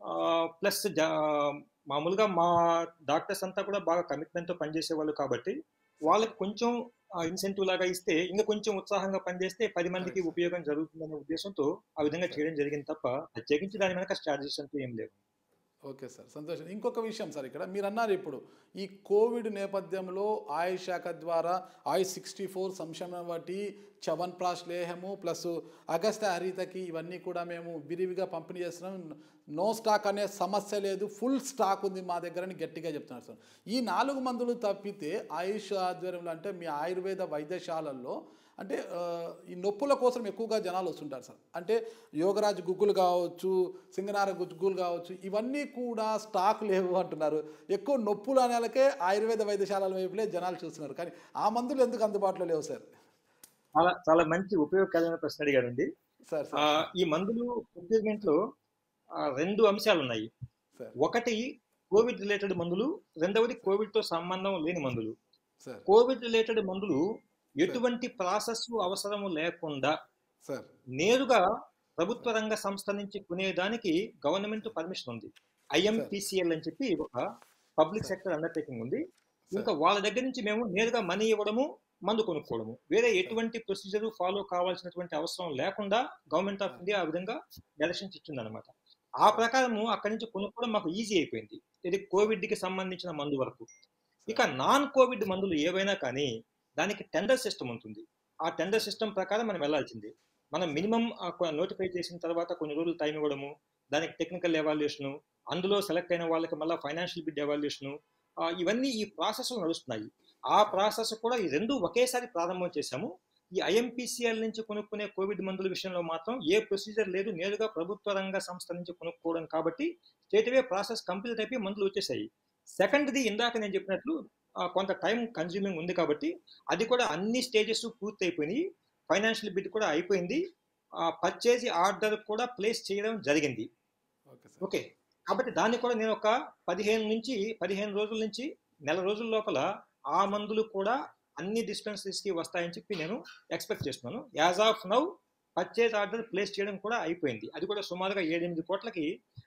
ప్లస్ మామూలుగా మా డాక్టర్స్ అంతా కూడా బాగా కమిట్మెంట్తో పనిచేసే వాళ్ళు కాబట్టి వాళ్ళకి కొంచెం ఇన్సెంటివ్ లాగా ఇస్తే ఇంకా కొంచెం ఉత్సాహంగా పనిచేస్తే పది మందికి Correct. ఉపయోగం జరుగుతుందనే ఉద్దేశంతో ఆ విధంగా చేయడం జరిగింది తప్ప ప్రత్యేకించి దాని వెనక స్ట్రాటజీస్ అంటూ ఏం లేవు ఓకే సార్ సంతోషం ఇంకొక విషయం సార్ ఇక్కడ మీరు అన్నారు ఇప్పుడు ఈ కోవిడ్ నేపథ్యంలో ఆయుష్ శాఖ ద్వారా ఆయుష్ సిక్స్టీ ఫోర్ సంక్షేమ వాటి చవన్ ప్రాష్ లేహము ప్లస్ అగస్త హరితకి ఇవన్నీ కూడా మేము విరివిగా పంపిణీ చేస్తున్నాం నో స్టాక్ అనే సమస్య లేదు ఫుల్ స్టాక్ ఉంది మా దగ్గర అని గట్టిగా చెప్తున్నారు సార్ ఈ నాలుగు మందులు తప్పితే ఆయుష్ ఆధ్వర్యంలో అంటే మీ ఆయుర్వేద వైద్యశాలల్లో అంటే ఆ, ఈ నొప్పుల కోసం ఎక్కువగా జనాలు వస్తుంటారు సార్ అంటే యోగరాజ్ గుగ్గులు కావచ్చు సింగనార గుగ్గులు కావచ్చు ఇవన్నీ కూడా స్టాక్ లేవు అంటున్నారు ఎక్కువ నొప్పులు అనేలకే ఆయుర్వేద వైద్యశాలల వైపులే జనాలు చూస్తున్నారు కానీ ఆ మందులు ఎందుకు అందుబాటులో లేవు సార్ చాలా చాలా మంచి ఉపయోగకరమైన ప్రశ్న అడిగారండి సార్ ఆ, సార్ ఈ మందులు ప్రొక్యూర్మెంట్ లో ఆ, రెండు అంశాలు ఉన్నాయి సార్ ఒకటి కోవిడ్ రిలేటెడ్ మందులు రెండవది కోవిడ్ తో సంబంధం లేని మందులు సార్ కోవిడ్ రిలేటెడ్ మందులు ఎటువంటి ప్రాసెస్ అవసరము లేకుండా సార్ నేరుగా ప్రభుత్వ రంగ సంస్థ నుంచి కొనేదానికి గవర్నమెంట్ పర్మిషన్ ఉంది ఐఎంపిసిఎల్ అని చెప్పి ఒక పబ్లిక్ సెక్టర్ అండర్టేకింగ్ ఉంది ఇంకా వాళ్ళ దగ్గర నుంచి మేము నేరుగా మనీ ఇవ్వడము మందు కొనుక్కోవడము వేరే ఎటువంటి ప్రొసీజర్ ఫాలో కావాల్సినటువంటి అవసరం లేకుండా గవర్నమెంట్ ఆఫ్ ఇండియా ఆ విధంగా డైరెక్షన్స్ ఇచ్చింది అనమాట ఆ ప్రకారము అక్కడి నుంచి కొనుక్కోవడం మాకు ఈజీ అయిపోయింది ఇది కోవిడ్ కి సంబంధించిన మందు వరకు ఇక నాన్ కోవిడ్ మందులు ఏవైనా కానీ దానికి టెండర్ సిస్టమ్ ఉంటుంది ఆ టెండర్ సిస్టమ్ ప్రకారం మనం వెళ్ళాల్సింది మనం మినిమం నోటిఫై చేసిన తర్వాత కొన్ని రోజులు టైం ఇవ్వడము దానికి టెక్నికల్ ఎవాల్యుయేషను అందులో సెలెక్ట్ అయిన వాళ్ళకి మళ్ళీ ఫైనాన్షియల్ బిడ్ ఎవాల్యుయేషను ఇవన్నీ ఈ ప్రాసెస్ నడుస్తున్నాయి ఆ ప్రాసెస్ కూడా ఈ రెండు ఒకేసారి ప్రారంభం చేశాము ఈ ఐఎంపీసీఎల్ నుంచి కొనుక్కునే కోవిడ్ మందుల విషయంలో మాత్రం ఏ ప్రొసీజర్ లేదు నేరుగా ప్రభుత్వ రంగ సంస్థ నుంచి కొనుక్కోవడం కాబట్టి స్టేట్ అవే ప్రాసెస్ కంప్లీట్ అయిపోయి మందులు వచ్చేసాయి సెకండ్ది ఇందాక నేను చెప్పినట్లు ఆ, కొంత టైం కన్జ్యూమింగ్ ఉంది కాబట్టి అది కూడా అన్ని స్టేజెస్ పూర్తి అయిపోయినాయి ఫైనాన్షియల్ బిడ్ కూడా అయిపోయింది పర్చేజ్ ఆర్డర్ కూడా ప్లేస్ చేయడం జరిగింది ఓకే సార్ ఓకే కాబట్టి దాన్ని కూడా నేను ఒక పదిహేను నుంచి పదిహేను రోజుల నుంచి నెల రోజుల లోపల ఆ మందులు కూడా అన్ని dispensaries కి వస్తాయని చెప్పి నేను ఎక్స్పెక్ట్ చేస్తున్నాను as of now purchase order place చేయడం కూడా అయిపోయింది అది కూడా సుమారుగా ఏడెనిమిది కోట్లకి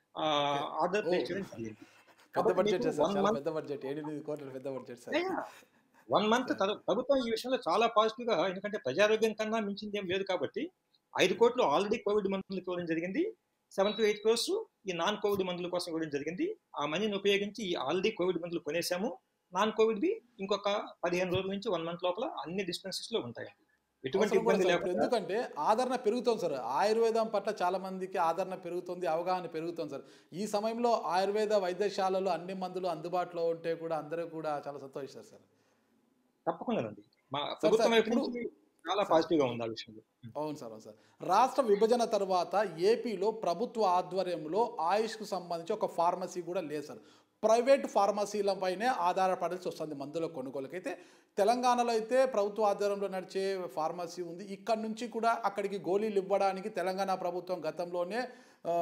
ఆర్డర్ ప్లేస్ Oh. చేయడం జరిగింది పెద్ద కాబట్టి బడ్జెట్ మీకు సార్ one చాలా month- పెద్ద బడ్జెట్ ఎనిమిది కోట్ల పెద్ద బడ్జెట్ సార్ వన్ మంత్ ప్రభుత్వం ఈ విషయంలో చాలా పాజిటివ్ గా ఎందుకంటే ప్రజారోగ్యం కన్నా మించింది ఏం లేదు కాబట్టి ఐదు కోట్లు ఆల్రెడీ కోవిడ్ మందులకు ఇవ్వడం జరిగింది సెవెన్ టు ఎయిట్ క్రోర్స్ ఈ నాన్ కోవిడ్ మందుల కోసం ఇవ్వడం జరిగింది ఆ మనీని ఉపయోగించి ఈ ఆల్రెడీ కోవిడ్ మందులు కొనేసాము నాన్ కోవిడ్ బి ఇంకొక పదిహేను రోజుల నుంచి వన్ మంత్ లోపల అన్ని డిస్పెన్సరీస్ లో ఉంటాయి ఎటువంటి అవసరం కూడా ఇబ్బంది సార్. ఇప్పుడు లేకుండా ఎందుకంటే ఆదరణ పెరుగుతుంది సార్ ఆయుర్వేదం పట్ల చాలా మందికి ఆదరణ పెరుగుతుంది అవగాహన పెరుగుతుంది సార్ ఈ సమయంలో ఆయుర్వేద వైద్యశాలలు అన్ని మందులు అందుబాటులో ఉంటే కూడా అందరూ కూడా చాలా సంతోషిస్తారు సార్ తప్పకుండానండి మా సార్, ప్రభుత్వం వైపు ఇప్పుడు- నుంచి చాలా పాజిటివ్ గా ఉంది ఆ విషయంలో అవును సార్ అవును సార్ రాష్ట్ర విభజన తర్వాత ఏపీలో ప్రభుత్వ ఆధ్వర్యంలో ఆయుష్కు సంబంధించి ఒక ఫార్మసీ కూడా లేదు సార్ ప్రైవేట్ ఫార్మసీలపైనే ఆధారపడాల్సి వస్తుంది మందుల కొనుగోలుకి అయితే తెలంగాణలో అయితే ప్రభుత్వ ఆధ్వర్యంలో నడిచే ఫార్మసీ ఉంది ఇక్కడ నుంచి కూడా అక్కడికి గోళీలు ఇవ్వడానికి తెలంగాణ ప్రభుత్వం గతంలోనే ఆ,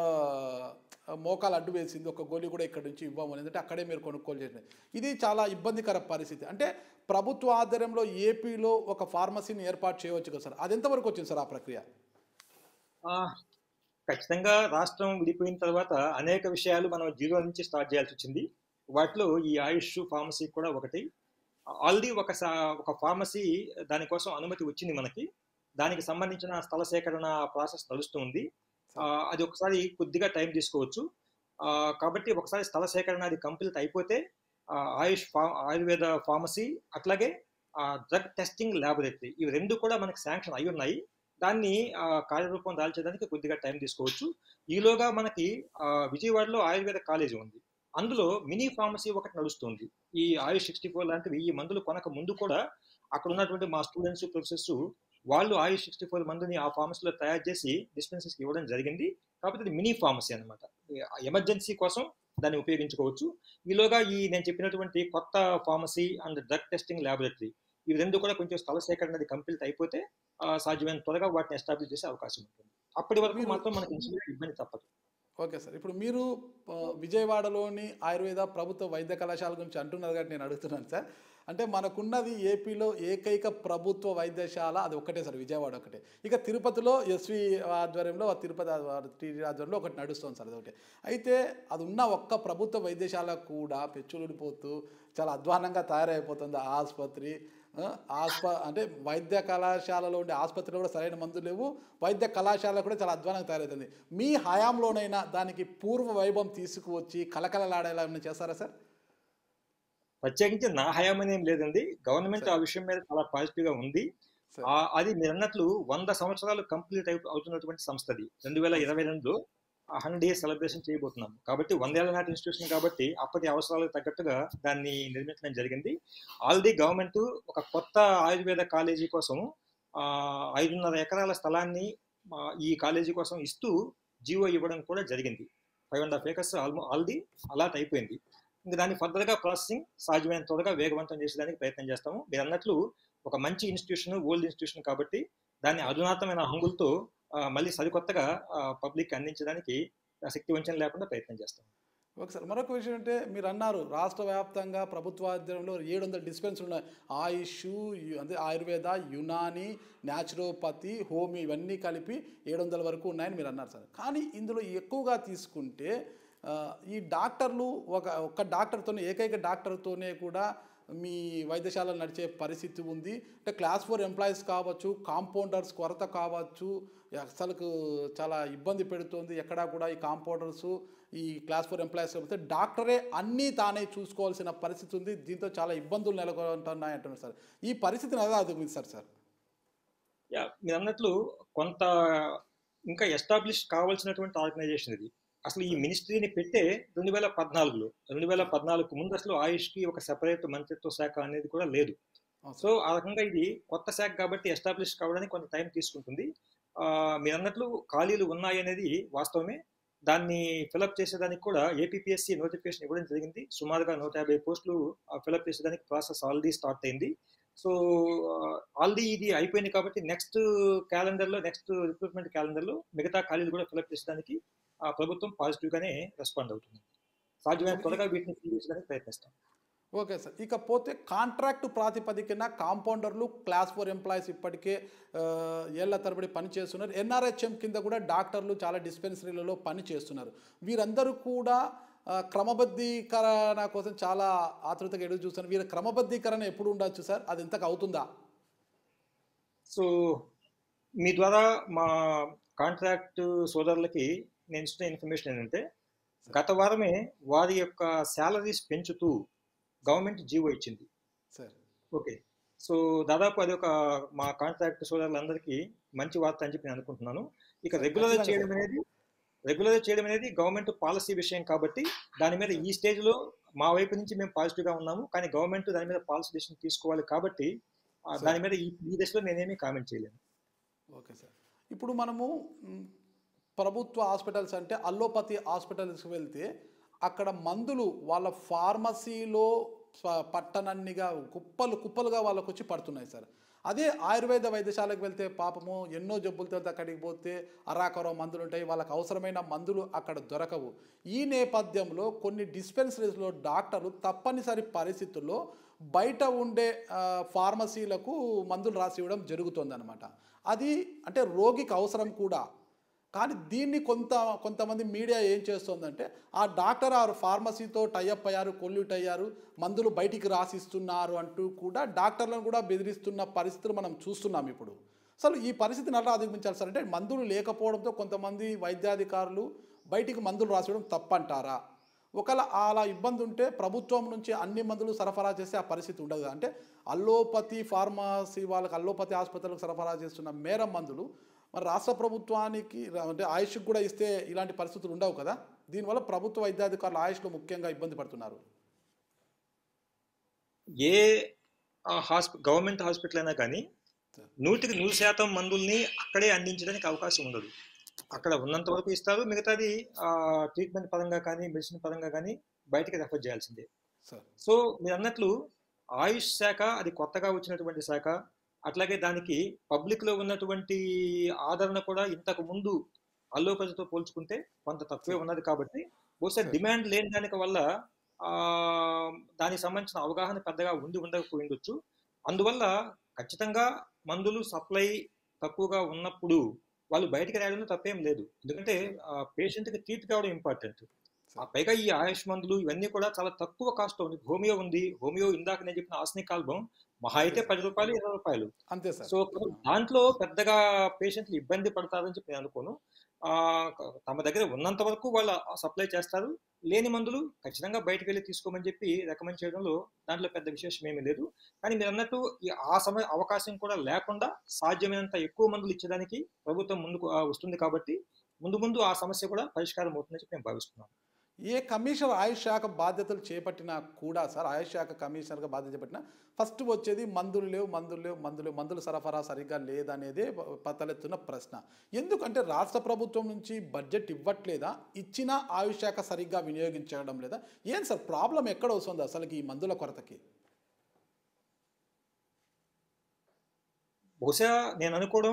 మోకాలు అడ్డు వేసింది ఒక గోళీ కూడా ఇక్కడ నుంచి ఇవ్వము ఎందుకంటే అక్కడే మీరు కొనుగోలు చేసిన ఇది చాలా ఇబ్బందికర పరిస్థితి అంటే ప్రభుత్వ ఆధ్వర్యంలో ఏపీలో ఒక ఫార్మసీని ఏర్పాటు చేయవచ్చు కదా సార్ అది ఎంతవరకు వచ్చింది సార్ ఆ ప్రక్రియ ఆ, ఖచ్చితంగా రాష్ట్రం విడిపోయిన తర్వాత అనేక విషయాలు మనం జీరో నుంచి స్టార్ట్ చేయాల్సి వచ్చింది వాటిలో ఈ ఆయుష్ ఫార్మసీ కూడా ఒకటి ఆల్రెడీ ఒక సా- ఒక ఫార్మసీ దానికోసం అనుమతి వచ్చింది మనకి దానికి సంబంధించిన స్థల సేకరణ ప్రాసెస్ నడుస్తుంది ఆ, అది ఒకసారి కొద్దిగా టైం తీసుకోవచ్చు ఆ, కాబట్టి ఒకసారి స్థల సేకరణ అది కంప్లీట్ అయిపోతే ఆ, ఆయుష్ ఫా ఆయుర్వేద ఫార్మసీ అట్లాగే డ్రగ్ టెస్టింగ్ ల్యాబొరేటరీ ఇవి రెండు కూడా మనకి శాంక్షన్ అయి ఉన్నాయి దాన్ని ఆ, కార్యరూపం దాల్చేదానికి కొద్దిగా టైం తీసుకోవచ్చు ఈలోగా మనకి ఆ, విజయవాడలో ఆయుర్వేద కాలేజీ ఉంది అందులో మినీ ఫార్మసీ ఒకటి నడుస్తుంది ఈ ఆయుష్ సిక్స్టీ ఫోర్ లాంటివి ఈ మందులు కొనక ముందు కూడా అక్కడ ఉన్నటువంటి మా స్టూడెంట్స్ ప్రొఫెసర్స్ వాళ్ళు ఆయుష్ సిక్స్టీ ఫోర్ మందుని ఆ ఫార్మసీలో తయారు చేసి డిస్పెన్సరీస్కి ఇవ్వడం జరిగింది కాబట్టి ఇది మినీ ఫార్మసీ అనమాట ఎమర్జెన్సీ కోసం దాన్ని ఉపయోగించుకోవచ్చు ఈలోగా ఈ నేను చెప్పినటువంటి కొత్త pharmacy and drug testing laboratory ఇవి రెండు కూడా కొంచెం స్థల సేకరణ కంప్లీట్ అయిపోతే ఆ, సాధ్యమైన త్వరగా వాటిని ఎస్టాబ్లిష్ చేసే అవకాశం ఉంటుంది అప్పటి వరకు మీరు- మాత్రం మనకి ఇన్సులిన్ ఇబ్బంది తప్పదు ఓకే సార్ ఇప్పుడు మీరు ఆ, విజయవాడలోని ఆయుర్వేద ప్రభుత్వ వైద్య కళాశాల గురించి అంటున్నారు కాబట్టి నేను అడుగుతున్నాను సార్ అంటే మనకున్నది ఏపీలో ఏకైక ప్రభుత్వ వైద్యశాల అది ఒక్కటే సార్ విజయవాడ ఒకటే ఇక తిరుపతిలో ఎస్వి ఆధ్వర్యంలో ఆ తిరుపతి ఆ- టీటీ ఆధ్వర్యంలో ఒకటి నడుస్తుంది సార్ అది ఒకటి అయితే అది ఉన్న ఒక్క ప్రభుత్వ వైద్యశాల కూడా పెచ్చులుడిపోతూ చాలా అధ్వానంగా తయారైపోతుంది ఆ ఆసుపత్రి ఆ, ఆస్ప అంటే వైద్య కళాశాలలో ఉండే ఆసుపత్రిలో కూడా సరైన మందులు లేవు వైద్య కళాశాల కూడా చాలా అధ్వానంగా తయారవుతుంది మీ హయాంలోనైనా దానికి పూర్వ వైభవం తీసుకువచ్చి కలకలలాడేలా ఏమైనా చేస్తారా సార్ ప్రత్యేకించి నా హయాం అనేం లేదండి గవర్నమెంట్ ఆ విషయం మీద చాలా పాజిటివ్ గా ఉంది సరే. ఆ, అది మీరు అన్నట్లు వంద సంవత్సరాలు కంప్లీట్ అవుతున్నటువంటి సంస్థ అది రెండు వేల ఇరవై రెండులో హండ్రెడ్ ఇయర్స్ సెలబ్రేషన్ చేయబోతున్నాం కాబట్టి వందేళ్ల నాటి ఇన్స్టిట్యూషన్ కాబట్టి అప్పటి అవసరాలకు తగ్గట్టుగా దాన్ని నిర్మించడం జరిగింది ఆల్రెడీ గవర్నమెంట్ ఒక కొత్త ఆయుర్వేద కాలేజీ కోసం ఆ, ఐదున్నర ఎకరాల స్థలాన్ని ఆ, ఈ కాలేజీ కోసం ఇస్తూ జీవో ఇవ్వడం కూడా జరిగింది ఫైవ్ అండ్ హాఫ్ ఏకర్స్ ఆల్మో ఆల్రెడీ అలాట్ అయిపోయింది ఇంకా దాన్ని ఫర్దర్గా ప్రాసెసింగ్ సాధ్యమైన త్వరగా వేగవంతం చేసేదానికి ప్రయత్నం చేస్తాము మీరు అన్నట్లు ఒక మంచి ఇన్స్టిట్యూషన్ ఓల్డ్ ఇన్స్టిట్యూషన్ కాబట్టి దాన్ని అధునాతమైన హంగులతో ఆ, మళ్ళీ సరికొత్తగా పబ్లిక్ అందించడానికి శక్తి వంచన లేకుండా ప్రయత్నం చేస్తాం ఒకసారి మరొక విషయం అంటే మీరు అన్నారు రాష్ట్ర వ్యాప్తంగా ప్రభుత్వ ఆధ్వర్యంలో ఏడు వందల డిస్పెన్సరీ ఉన్నాయి ఆయుష్ యు- అంటే ఆయుర్వేద యునాని న్యాచురోపతి హోమియో ఇవన్నీ కలిపి ఏడు వందల వరకు ఉన్నాయని మీరు అన్నారు సార్ కానీ ఇందులో ఎక్కువగా తీసుకుంటే ఆ, ఈ డాక్టర్లు ఒక ఒక్క డాక్టర్తోనే ఏకైక డాక్టర్తోనే కూడా మీ వైద్యశాల నడిచే పరిస్థితి ఉంది అంటే క్లాస్ ఫోర్ ఎంప్లాయీస్ కావచ్చు కాంపౌండర్స్ కొరత కావచ్చు అసలుకు చాలా ఇబ్బంది పెడుతుంది ఎక్కడా కూడా ఈ కాంపౌండర్స్ ఈ క్లాస్ ఫోర్ ఎంప్లాయీస్ కాకపోతే డాక్టరే అన్నీ తానే చూసుకోవాల్సిన పరిస్థితి ఉంది దీంతో చాలా ఇబ్బందులు నెలకొంటున్నాయి అంటున్నారు సార్ ఈ పరిస్థితిని ఎలా అదుగుతారు సార్ యా మీరు అన్నట్లు కొంత ఇంకా ఎస్టాబ్లిష్ కావాల్సినటువంటి ఆర్గనైజేషన్ ఇది అసలు ఈ మినిస్ట్రీని పెట్టే రెండు వేల పద్నాలుగులో రెండు వేల పద్నాలుగు ముందు అసలు ఆయుష్కి ఒక సెపరేట్ మంత్రిత్వ శాఖ అనేది కూడా లేదు అవును సో ఆ రకంగా ఇది కొత్త శాఖ కాబట్టి ఎస్టాబ్లిష్ కావడానికి కొంత టైం తీసుకుంటుంది ఆ, మీరు అన్నట్లు ఖాళీలు ఉన్నాయి అనేది వాస్తవమే దాన్ని ఫిలప్ చేసేదానికి కూడా ఏపీఎస్సి నోటిఫికేషన్ ఇవ్వడం జరిగింది సుమారుగా నూట యాభై పోస్టులు ఫిలప్ చేసేదానికి ప్రాసెస్ ఆల్రెడీ స్టార్ట్ అయింది సో ఆల్రెడీ ఇది అయిపోయింది కాబట్టి నెక్స్ట్ క్యాలెండర్లో నెక్స్ట్ రిక్రూట్మెంట్ క్యాలెండర్లో మిగతా ఖాళీలు కూడా ఫిలప్ చేసేదానికి ఆ ప్రభుత్వం పాజిటివ్గానే రెస్పాండ్ అవుతుంది సాధ్యమైన త్వరగా వీటిని ఫిల్ చేసేదానికి ప్రయత్నిస్తాం ఓకే సార్ ఇకపోతే కాంట్రాక్ట్ ప్రాతిపదికన కాంపౌండర్లు క్లాస్ ఫోర్ ఎంప్లాయీస్ ఇప్పటికే ఆ, ఏళ్ల తరబడి పని చేస్తున్నారు ఎన్ఆర్హెచ్ఎం కింద కూడా డాక్టర్లు చాలా డిస్పెన్సరీలలో పని చేస్తున్నారు వీరందరూ కూడా ఆ, క్రమబద్ధీకరణ కోసం చాలా ఆతృతగా ఎదురు చూస్తున్నారు వీరి క్రమబద్ధీకరణ ఎప్పుడు ఉండొచ్చు సార్ అది ఇంతకు అవుతుందా సో మీ ద్వారా మా కాంట్రాక్ట్ సోదరులకి నేను ఇస్తున్న ఇన్ఫర్మేషన్ ఏంటంటే గత వారమే వారి యొక్క శాలరీస్ పెంచుతూ గవర్నమెంట్ జీవో ఇచ్చింది సార్ ఓకే సో దాదాపు అది ఒక మా కాంట్రాక్ట్ సోదరులందరికీ మంచి వార్త అని చెప్పి నేను అనుకుంటున్నాను ఇక సార్, రెగ్యులర్ ఖచ్చితంగా చేయడం సార్. అనేది రెగ్యులర్ చేయడం అనేది గవర్నమెంట్ పాలసీ విషయం కాబట్టి దాని మీద ఈ స్టేజ్ లో మా వైపు నుంచి మేము పాజిటివ్ గా ఉన్నాము కానీ గవర్నమెంట్ దాని మీద పాలసీ డిసిషన్ తీసుకోవాలి కాబట్టి ఆ, సార్. దాని మీద ఈ ఈ దశలో నేనేమీ కామెంట్ చేయలేను ఓకే సార్ ఇప్పుడు మనము మ్, ప్రభుత్వ హాస్పిటల్స్ అంటే అల్లోపతి హాస్పిటల్స్కి వెళ్తే అక్కడ మందులు వాళ్ళ ఫార్మసీలో స్వ- పట్టనన్నిగా కుప్పలు కుప్పలుగా వాళ్ళకు వచ్చి పడుతున్నాయి సార్ అదే ఆయుర్వేద వైద్యశాలకు వెళ్తే పాపము ఎన్నో జబ్బులతో అక్కడికి పోతే అరాకరో మందులు ఉంటాయి వాళ్ళకి అవసరమైన మందులు అక్కడ దొరకవు ఈ నేపథ్యంలో కొన్ని డిస్పెన్సరీస్లో డాక్టర్లు తప్పనిసరి పరిస్థితుల్లో బయట ఉండే ఆ, ఫార్మసీలకు మందులు రాసి ఇవ్వడం జరుగుతుందన్నమాట అది అంటే రోగికి అవసరం కూడా కానీ దీన్ని కొంత కొంతమంది మీడియా ఏం చేస్తోందంటే ఆ డాక్టర్ ఆరు ఫార్మసీతో టైఅప్ అయ్యారు కొల్యూట్ అయ్యారు మందులు బయటికి రాసిస్తున్నారు అంటూ కూడా డాక్టర్లను కూడా బెదిరిస్తున్న పరిస్థితులు మనం చూస్తున్నాం ఇప్పుడు అసలు ఈ పరిస్థితిని ఎలా అధిగమించాలి సార్ అంటే మందులు లేకపోవడంతో కొంతమంది వైద్యాధికారులు బయటికి మందులు రాసివ్వడం తప్పంటారా ఒకవేళ అలా ఇబ్బంది ఉంటే ప్రభుత్వం నుంచి అన్ని మందులు సరఫరా చేస్తే ఆ పరిస్థితి ఉండదు అంటే అల్లోపతి ఫార్మసీ వాళ్ళకి అల్లోపతి ఆసుపత్రులకు సరఫరా చేస్తున్న మేర మందులు మరి రాష్ట్ర ప్రభుత్వానికి అంటే ఆయుష్కి కూడా ఇస్తే ఇలాంటి పరిస్థితులు ఉండవు కదా దీనివల్ల ప్రభుత్వ వైద్యాధికారులు ఆయుష్లో ముఖ్యంగా ఇబ్బంది పడుతున్నారు ఏ హాస్పి గవర్నమెంట్ హాస్పిటల్ అయినా కానీ నూటికి నూరు శాతం మందుల్ని అక్కడే అందించడానికి అవకాశం ఉండదు అక్కడ ఉన్నంత వరకు ఇస్తారు మిగతాది ట్రీట్మెంట్ పరంగా కానీ మెడిసిన్ పరంగా కానీ బయటికి రెఫర్ చేయాల్సిందే సార్ సో మీరు అన్నట్లు ఆయుష్ శాఖ అది కొత్తగా వచ్చినటువంటి శాఖ అట్లాగే దానికి పబ్లిక్ లో ఉన్నటువంటి ఆదరణ కూడా ఇంతకు ముందు అల్లోపతితో పోల్చుకుంటే కొంత తక్కువే ఉన్నది కాబట్టి బహుశా Sure. డిమాండ్ లేని దానికి వల్ల ఆ దానికి సంబంధించిన అవగాహన పెద్దగా ఉండి ఉండకపోయిండొచ్చు అందువల్ల ఖచ్చితంగా మందులు సప్లై తక్కువగా ఉన్నప్పుడు వాళ్ళు బయటికి రాయడంలో తప్పేం లేదు ఎందుకంటే పేషెంట్కి ట్రీట్ కావడం ఇంపార్టెంట్ ఆ పైగా ఈ ఆయుష్ మందులు ఇవన్నీ కూడా చాలా తక్కువ కాస్ట్ ఉంది హోమియో ఉంది హోమియో ఇందాక నేను చెప్పిన ఆస్నిక్ ఆల్బమ్ మహా అయితే పది రూపాయలు ఇరవై రూపాయలు అంతే సార్ సో దాంట్లో పెద్దగా పేషెంట్లు ఇబ్బంది పడతారని చెప్పి నేను అనుకోను ఆ, తమ దగ్గర ఉన్నంత వరకు వాళ్ళు సప్లై చేస్తారు లేని మందులు ఖచ్చితంగా బయటకు వెళ్ళి తీసుకోమని చెప్పి రికమెండ్ చేయడంలో దాంట్లో పెద్ద విశేషం ఏమీ లేదు కానీ మీరు అన్నట్టు ఈ ఆ సమయ అవకాశం కూడా లేకుండా సాధ్యమైనంత ఎక్కువ మందులు ఇచ్చేదానికి ప్రభుత్వం ముందుకు ఆ, వస్తుంది కాబట్టి ముందు ముందు ఆ సమస్య కూడా పరిష్కారం అవుతుందని చెప్పి నేను భావిస్తున్నాను ఏ కమిషనర్ ఆయుష్ శాఖ బాధ్యతలు చేపట్టినా కూడా సార్ ఆయుష్ శాఖ కమిషనర్గా బాధ్యత చేపట్టినా ఫస్ట్ వచ్చేది మందులు లేవు మందులు లేవు మందులు లేవు మందుల సరఫరా సరిగ్గా లేదనేదే ప- తలెత్తున్న ప్రశ్న ఎందుకంటే రాష్ట్ర ప్రభుత్వం నుంచి బడ్జెట్ ఇవ్వట్లేదా ఇచ్చిన ఆయుష్ శాఖ సరిగ్గా వినియోగించడం లేదా ఏం సార్ ప్రాబ్లం ఎక్కడ వస్తుంది అసలు ఈ మందుల కొరతకి బహుశా నేను అనుకోవడం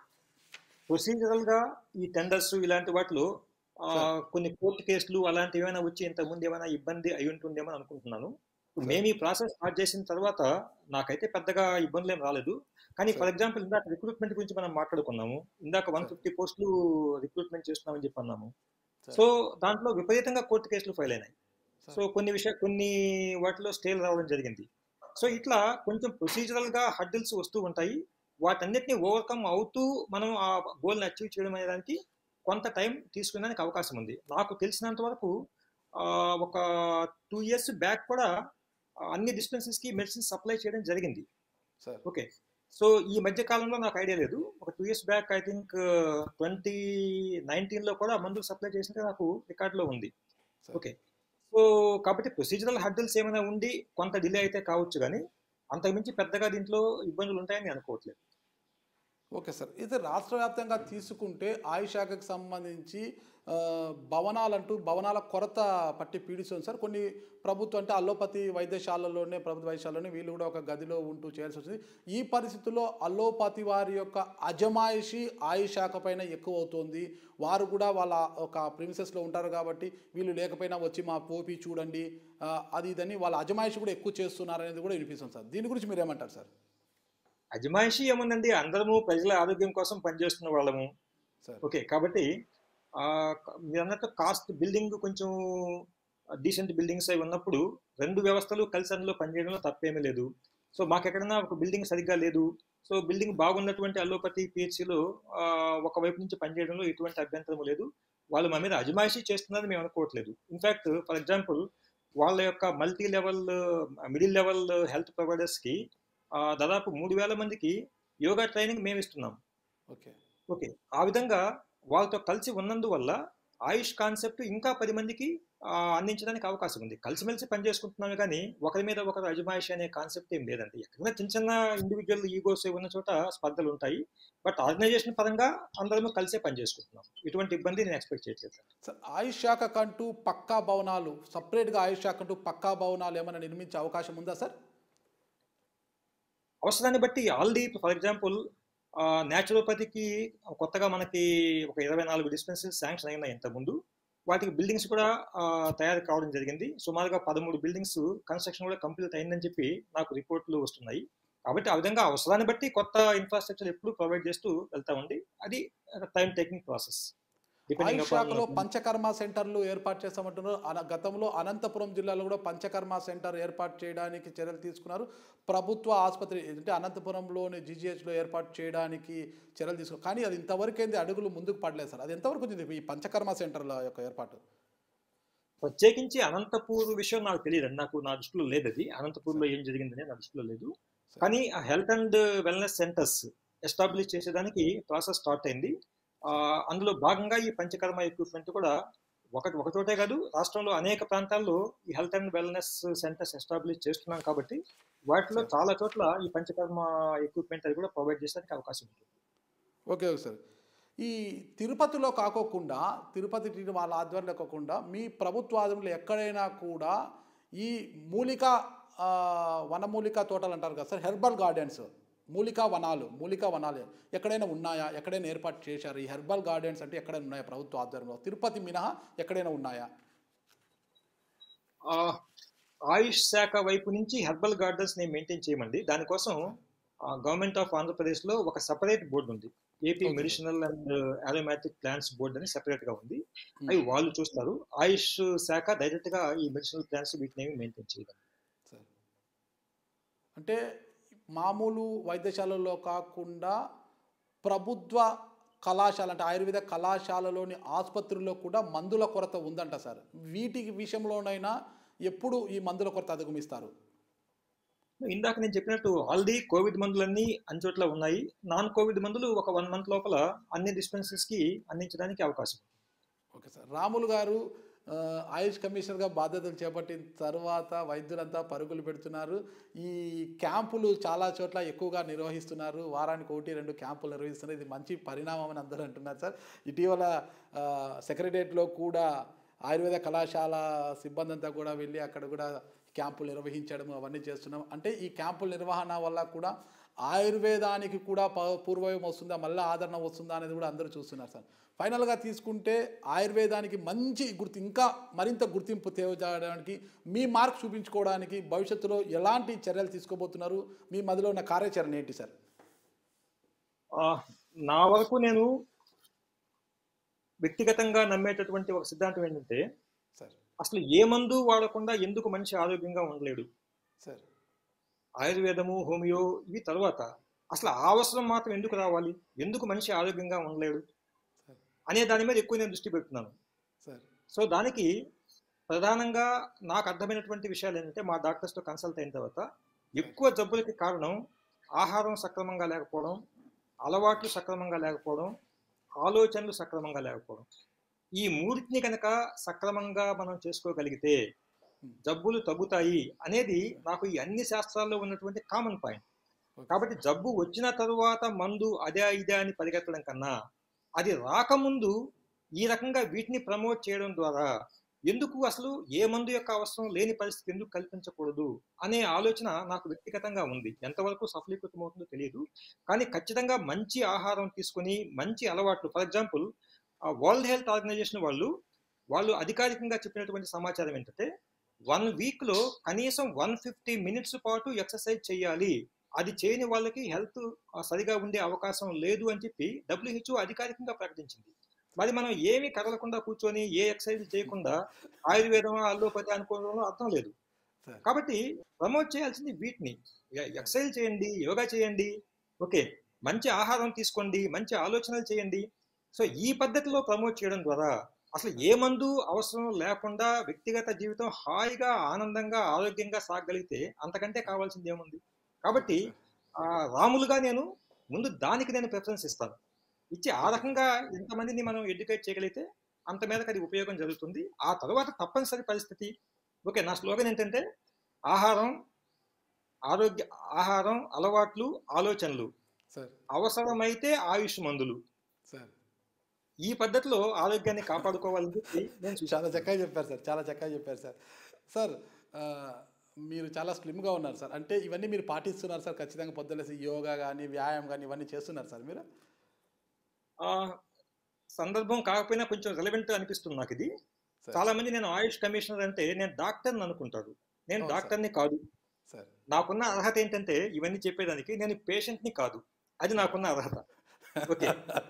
ప్రొసీజరల్ గా ఈ టెండర్స్ ఇలాంటి వాటిలో ఆ, కొన్ని కోర్టు కేసులు అలాంటివి ఏమైనా వచ్చి ఇంతకు ముందు ఏమైనా ఇబ్బంది అయి ఉంటుందేమో అని అనుకుంటున్నాను ఇప్పుడు మేము ఈ ప్రాసెస్ స్టార్ట్ చేసిన తర్వాత నాకైతే పెద్దగా ఇబ్బందులు ఏం రాలేదు కానీ ఫర్ ఎగ్జాంపుల్ ఇందాక రిక్రూట్మెంట్ గురించి మనం మాట్లాడుకున్నాము ఇందాక వన్ ఫిఫ్టీ పోస్టులు రిక్రూట్మెంట్ చేస్తున్నామని చెప్పి అన్నాము సో దాంట్లో విపరీతంగా కోర్టు కేసులు ఫైల్ అయినాయి సో కొన్ని విషయ కొన్ని వాటిలో స్టేలు రావడం జరిగింది సో ఇట్లా కొంచెం ప్రొసీజరల్ గా హడ్డిల్స్ వస్తూ ఉంటాయి వాటన్నిటిని ఓవర్కమ్ అవుతూ మనం ఆ గోల్ని అచీవ్ చేయడం అనే దానికి కొంత టైం తీసుకునేదానికి అవకాశం ఉంది నాకు తెలిసినంత వరకు ఆ, ఒక టూ ఇయర్స్ బ్యాక్ కూడా ఆ, అన్ని డిస్పెన్సరీస్ కి మెడిసిన్ సప్లై చేయడం జరిగింది సార్ ఓకే సో ఈ మధ్య కాలంలో నాకు ఐడియా లేదు ఒక two years back I think twenty nineteen లో కూడా మందులు సప్లై చేసినట్టు నాకు రికార్డులో ఉంది సార్ ఓకే సో కాబట్టి ప్రొసీజరల్ హడ్డల్స్ ఏమైనా ఉండి కొంత డిలే అయితే కావచ్చు కానీ అంతకుమించి పెద్దగా దీంట్లో ఇబ్బందులు ఉంటాయని నేను అనుకోవట్లేదు ఓకే సార్ ఇది రాష్ట్ర వ్యాప్తంగా తీసుకుంటే ఆయుష్ శాఖకు సంబంధించి ఆ, భవనాలంటూ భవనాల కొరత పట్టి పీడిస్తుంది సార్ కొన్ని ప్రభుత్వం అంటే అల్లోపతి వైద్యశాలలోనే ప్రభుత్వ వైద్యశాలలోనే వీళ్ళు కూడా ఒక గదిలో ఉంటూ చేయాల్సి వచ్చింది ఈ పరిస్థితుల్లో అల్లోపతి వారి యొక్క అజమాయిషి ఆయుష్ శాఖ పైన ఎక్కువ అవుతుంది వారు కూడా వాళ్ళ ఒక ప్రిమిసెస్లో ఉంటారు కాబట్టి వీళ్ళు లేకపోయినా వచ్చి మా పోపి చూడండి ఆ, అది ఇదని వాళ్ళ అజమాయిషి కూడా ఎక్కువ చేస్తున్నారు అనేది కూడా వినిపిస్తుంది సార్ దీని గురించి మీరు ఏమంటారు సార్ అజమాయిషి ఏముందండి అందరము ప్రజల ఆరోగ్యం కోసం పనిచేస్తున్న వాళ్ళము సార్ ఓకే కాబట్టి ఆ, మీరు అన్నట్టు కాస్ట్ బిల్డింగ్ కొంచెం డీసెంట్ బిల్డింగ్స్ అవి ఉన్నప్పుడు రెండు వ్యవస్థలు కలిసి అందులో పనిచేయడంలో తప్పేమీ లేదు సో మాకు ఎక్కడైనా ఒక బిల్డింగ్ సరిగ్గా లేదు సో బిల్డింగ్ బాగున్నటువంటి అల్లోపతి పిహెచ్సిలో ఒకవైపు నుంచి పనిచేయడంలో ఎటువంటి అభ్యంతరం లేదు వాళ్ళు మా మీద అజమాయిషీ చేస్తున్నారని మేము అనుకోవట్లేదు ఇన్ఫాక్ట్ ఫర్ ఎగ్జాంపుల్ వాళ్ళ యొక్క multi level middle level health ప్రొవైడర్స్కి ఆ, దాదాపు మూడు వేల మందికి యోగా ట్రైనింగ్ మేము ఇస్తున్నాం ఓకే ఓకే ఆ విధంగా వాళ్ళతో కలిసి ఉన్నందువల్ల ఆయుష్ కాన్సెప్ట్ ఇంకా పది మందికి ఆ, అందించడానికి అవకాశం ఉంది కలిసిమెలిసి పనిచేసుకుంటున్నామే కానీ ఒకరి మీద ఒకరు అజమాయిషి అనే కాన్సెప్ట్ ఏం లేదండి ఎక్కడైనా చిన్న చిన్న ఇండివిజువల్ ఈగోస్ ఉన్న చోట స్పర్ధలు ఉంటాయి బట్ ఆర్గనైజేషన్ పరంగా అందరము కలిసే పనిచేసుకుంటున్నాం ఇటువంటి ఇబ్బంది నేను ఎక్స్పెక్ట్ చేయట్లేదు సార్. సార్ ఆయుష్ శాఖకంటూ పక్కా భవనాలు సపరేట్గా ఆయుష్ శాఖంటూ పక్కా భవనాలు ఏమైనా నిర్మించే అవకాశం ఉందా సార్ అవసరాన్ని బట్టి ఆల్రెడీ ఫర్ ఎగ్జాంపుల్ న్యాచురోపతికి కొత్తగా మనకి ఒక ఇరవై నాలుగు డిస్పెన్సరీస్ శాంక్షన్ అయినాయి ఇంతకుముందు వాటికి బిల్డింగ్స్ కూడా ఆ, తయారు కావడం జరిగింది సుమారుగా పదమూడు బిల్డింగ్స్ కన్స్ట్రక్షన్ కూడా కంప్లీట్ అయిందని చెప్పి నాకు రిపోర్ట్లు వస్తున్నాయి కాబట్టి ఆ విధంగా అవసరాన్ని బట్టి కొత్త ఇన్ఫ్రాస్ట్రక్చర్ ఎప్పుడు ప్రొవైడ్ చేస్తూ వెళ్తామండి అది టైం టేకింగ్ ప్రాసెస్ ఆయుష్ శాఖలో పంచకర్మ సెంటర్లు ఏర్పాటు చేస్తామంటున్నారు అన గతంలో అనంతపురం జిల్లాలో కూడా పంచకర్మ సెంటర్ ఏర్పాటు చేయడానికి చర్యలు తీసుకున్నారు ప్రభుత్వ ఆసుపత్రి అంటే అనంతపురంలోని జీజీహెచ్లో ఏర్పాటు చేయడానికి చర్యలు తీసుకున్నారు కానీ అది ఇంతవరకు ఏంది అడుగులు ముందుకు పడలేదు సార్ అది ఎంతవరకు వచ్చింది ఈ పంచకర్మ సెంటర్ల యొక్క ఏర్పాటు ప్రత్యేకించి అనంతపూర్ విషయం నాకు తెలియదు నాకు నా దృష్టిలో లేదు అది అనంతపూర్లో ఏం జరిగిందని నా దృష్టిలో లేదు కానీ ఆ health and wellness centres establish చేసేదానికి ప్రాసెస్ స్టార్ట్ అయింది ఆ, అందులో భాగంగా ఈ పంచకర్మ ఎక్విప్మెంట్ కూడా ఒకటి ఒక చోటే కాదు రాష్ట్రంలో అనేక ప్రాంతాల్లో ఈ health and wellness centres establish చేస్తున్నాం కాబట్టి వాటిలో చాలా చోట్ల ఈ పంచకర్మ ఎక్విప్మెంట్ అది కూడా ప్రొవైడ్ చేసేదానికి అవకాశం ఉంటుంది ఓకే ఓకే సార్ ఈ తిరుపతిలో కాకోకుండా తిరుపతి టీడీ వాళ్ళ ఆధ్వర్యంలో కాకుండా మీ ప్రభుత్వ ఆధ్వర్యంలో ఎక్కడైనా కూడా ఈ మూలిక ఆ, వనమూలిక తోటలు అంటారు కదా సార్ హెర్బల్ గార్డెన్స్ మూలికా వనాలు మూలికా వనాలు ఎక్కడైనా ఉన్నాయా ఎక్కడైనా ఏర్పాటు చేశారు ఈ హెర్బల్ గార్డెన్స్ అంటే ఎక్కడైనా ఉన్నాయా ప్రభుత్వ ఆధ్వర్యంలో తిరుపతి మినహా ఎక్కడైనా ఉన్నాయా ఆ, ఆయుష్ శాఖ వైపు నుంచి హెర్బల్ గార్డెన్స్ ని మెయింటైన్ చేయమండి దానికోసం గవర్నమెంట్ ఆఫ్ ఆంధ్రప్రదేశ్ లో ఒక సెపరేట్ బోర్డు ఉంది AP Okay. Medicinal and aromatic plants board అని సెపరేట్ గా ఉంది అవి వాళ్ళు చూస్తారు ఆయుష్ శాఖ డైరెక్ట్ గా ఈ మెడిసినల్ ప్లాంట్స్ వీటిని మెయింటైన్ చేయడం సార్ అంటే మామూలు వైద్యశాలల్లో కాకుండా ప్రభుత్వ కళాశాల అంటే ఆయుర్వేద కళాశాలలోని ఆసుపత్రుల్లో కూడా మందుల కొరత ఉందంట సార్ వీటి విషయంలోనైనా ఎప్పుడు ఈ మందుల కొరత అధిగమిస్తారు ఇందాక నేను చెప్పినట్టు ఆల్రెడీ కోవిడ్ మందులన్నీ అన్ని చోట్ల ఉన్నాయి నాన్ కోవిడ్ మందులు ఒక వన్ మంత్ లోపల అన్ని డిస్పెన్సరీస్ కి అందించడానికి అవకాశం ఉంది. ఓకే సార్ రాములు గారు ఆ, ఆయుష్ కమిషనర్గా బాధ్యతలు చేపట్టిన తర్వాత వైద్యులంతా పరుగులు పెడుతున్నారు ఈ క్యాంపులు చాలా చోట్ల ఎక్కువగా నిర్వహిస్తున్నారు వారానికి ఒకటి రెండు క్యాంపులు నిర్వహిస్తున్నారు ఇది మంచి పరిణామం అని అందరూ అంటున్నారు సార్ ఇటీవల ఆ, సెక్రటరియట్లో కూడా ఆయుర్వేద కళాశాల సిబ్బంది అంతా కూడా వెళ్ళి అక్కడ కూడా క్యాంపులు నిర్వహించడం అవన్నీ చేస్తున్నాం అంటే ఈ క్యాంపుల నిర్వహణ వల్ల కూడా ఆయుర్వేదానికి కూడా ప- పూర్వయం వస్తుందా మళ్ళీ ఆదరణ వస్తుందా అనేది కూడా అందరూ చూస్తున్నారు సార్ ఫైనల్గా తీసుకుంటే ఆయుర్వేదానికి మంచి గుర్తు ఇంకా మరింత గుర్తింపు తేవడానికి మీ మార్క్ చూపించుకోవడానికి భవిష్యత్తులో ఎలాంటి చర్యలు తీసుకోబోతున్నారు మీ మదిలో ఉన్న కార్యాచరణ ఏంటి సార్ ఆ, నా వరకు నేను వ్యక్తిగతంగా నమ్మేటటువంటి ఒక సిద్ధాంతం ఏంటంటే సార్ అసలు ఏ మందు వాడకుండా ఎందుకు మనిషి ఆరోగ్యంగా ఉండలేడు సార్ ఆయుర్వేదము హోమియో ఇవి తర్వాత అసలు ఆ అవసరం మాత్రం ఎందుకు రావాలి ఎందుకు మనిషి ఆరోగ్యంగా ఉండలేడు సార్ అనే దాని మీద ఎక్కువ నేను దృష్టి పెడుతున్నాను సార్ సో దానికి ప్రధానంగా నాకు అర్థమైనటువంటి విషయాలు ఏంటంటే మా డాక్టర్స్తో కన్సల్ట్ అయిన తర్వాత ఎక్కువ జబ్బులకి కారణం ఆహారం సక్రమంగా లేకపోవడం అలవాట్లు సక్రమంగా లేకపోవడం ఆలోచనలు సక్రమంగా లేకపోవడం ఈ మూడింటిని కనుక సక్రమంగా మనం చేసుకోగలిగితే జబ్బులు తగ్గుతాయి అనేది నాకు ఈ అన్ని శాస్త్రాల్లో ఉన్నటువంటి కామన్ పాయింట్ కాబట్టి జబ్బు వచ్చిన తరువాత మందు అదే ఇదే అని పరిగెత్తడం కన్నా అది రాకముందు ఈ రకంగా వీటిని ప్రమోట్ చేయడం ద్వారా ఎందుకు అసలు ఏ మందు యొక్క అవసరం లేని పరిస్థితి ఎందుకు కల్పించకూడదు అనే ఆలోచన నాకు వ్యక్తిగతంగా ఉంది ఎంతవరకు సఫలీకృతం అవుతుందో తెలియదు కానీ ఖచ్చితంగా మంచి ఆహారం తీసుకొని మంచి అలవాట్లు for example World Health Organization వాళ్ళు వాళ్ళు అధికారికంగా చెప్పినటువంటి సమాచారం ఏంటంటే వన్ వీక్ లో కనీసం వన్ ఫిఫ్టీ మినిట్స్ పాటు ఎక్సర్సైజ్ చేయాలి అది చేయని వాళ్ళకి హెల్త్ సరిగా ఉండే అవకాశం లేదు అని చెప్పి డబ్ల్యూహెచ్ఓ అధికారికంగా ప్రకటించింది మరి మనం ఏమి కదలకుండా కూర్చొని ఏ ఎక్సర్సైజ్ చేయకుండా ఆయుర్వేదం అల్లోపతి అనుకోవడంలో అర్థం లేదు సార్ కాబట్టి ప్రమోట్ చేయాల్సింది వీటిని ఎక్సర్సైజ్ చేయండి యోగా చేయండి ఓకే మంచి ఆహారం తీసుకోండి మంచి ఆలోచనలు చేయండి సో ఈ పద్ధతిలో ప్రమోట్ చేయడం ద్వారా అసలు ఏ మందు అవసరం లేకుండా వ్యక్తిగత జీవితం హాయిగా ఆనందంగా ఆరోగ్యంగా సాగగలిగితే అంతకంటే కావాల్సింది ఏముంది కాబట్టి ఆ, రాములుగా నేను ముందు దానికి నేను ప్రిఫరెన్స్ ఇస్తాను ఇచ్చి ఆ రకంగా ఎంతమందిని మనం ఎడ్యుకేట్ చేయగలిగితే అంత మేరకు అది ఉపయోగం జరుగుతుంది ఆ తర్వాత తప్పనిసరి పరిస్థితి ఓకే నా స్లోగన్ ఏంటంటే ఆహారం ఆరోగ్య ఆహారం అలవాట్లు ఆలోచనలు సార్ అవసరమైతే ఆయుష్ మందులు సార్ ఈ పద్ధతిలో ఆరోగ్యాన్ని కాపాడుకోవాలని చెప్పి నేను చూశాను చాలా చక్కగా చెప్పారు సార్ చాలా చక్కగా చెప్పారు సార్ సార్ ఆ, మీరు చాలా స్లిమ్గా ఉన్నారు సార్ అంటే ఇవన్నీ మీరు పాటిస్తున్నారు సార్ ఖచ్చితంగా పొద్దులేసి యోగా కానీ వ్యాయామం కానీ ఇవన్నీ చేస్తున్నారు సార్ మీరు ఆ సందర్భం కాకపోయినా కొంచెం రెలవెంట్ అనిపిస్తుంది నాకు ఇది సార్ చాలా మంది నేను ఆయుష్ కమిషనర్ అంటే నేను డాక్టర్ని అనుకుంటారు నేను అవును సార్. డాక్టర్ని కాదు సార్ నాకున్న అర్హత ఏంటంటే ఇవన్నీ చెప్పేదానికి నేను పేషెంట్ని కాదు అది నాకున్న అర్హత ఓకే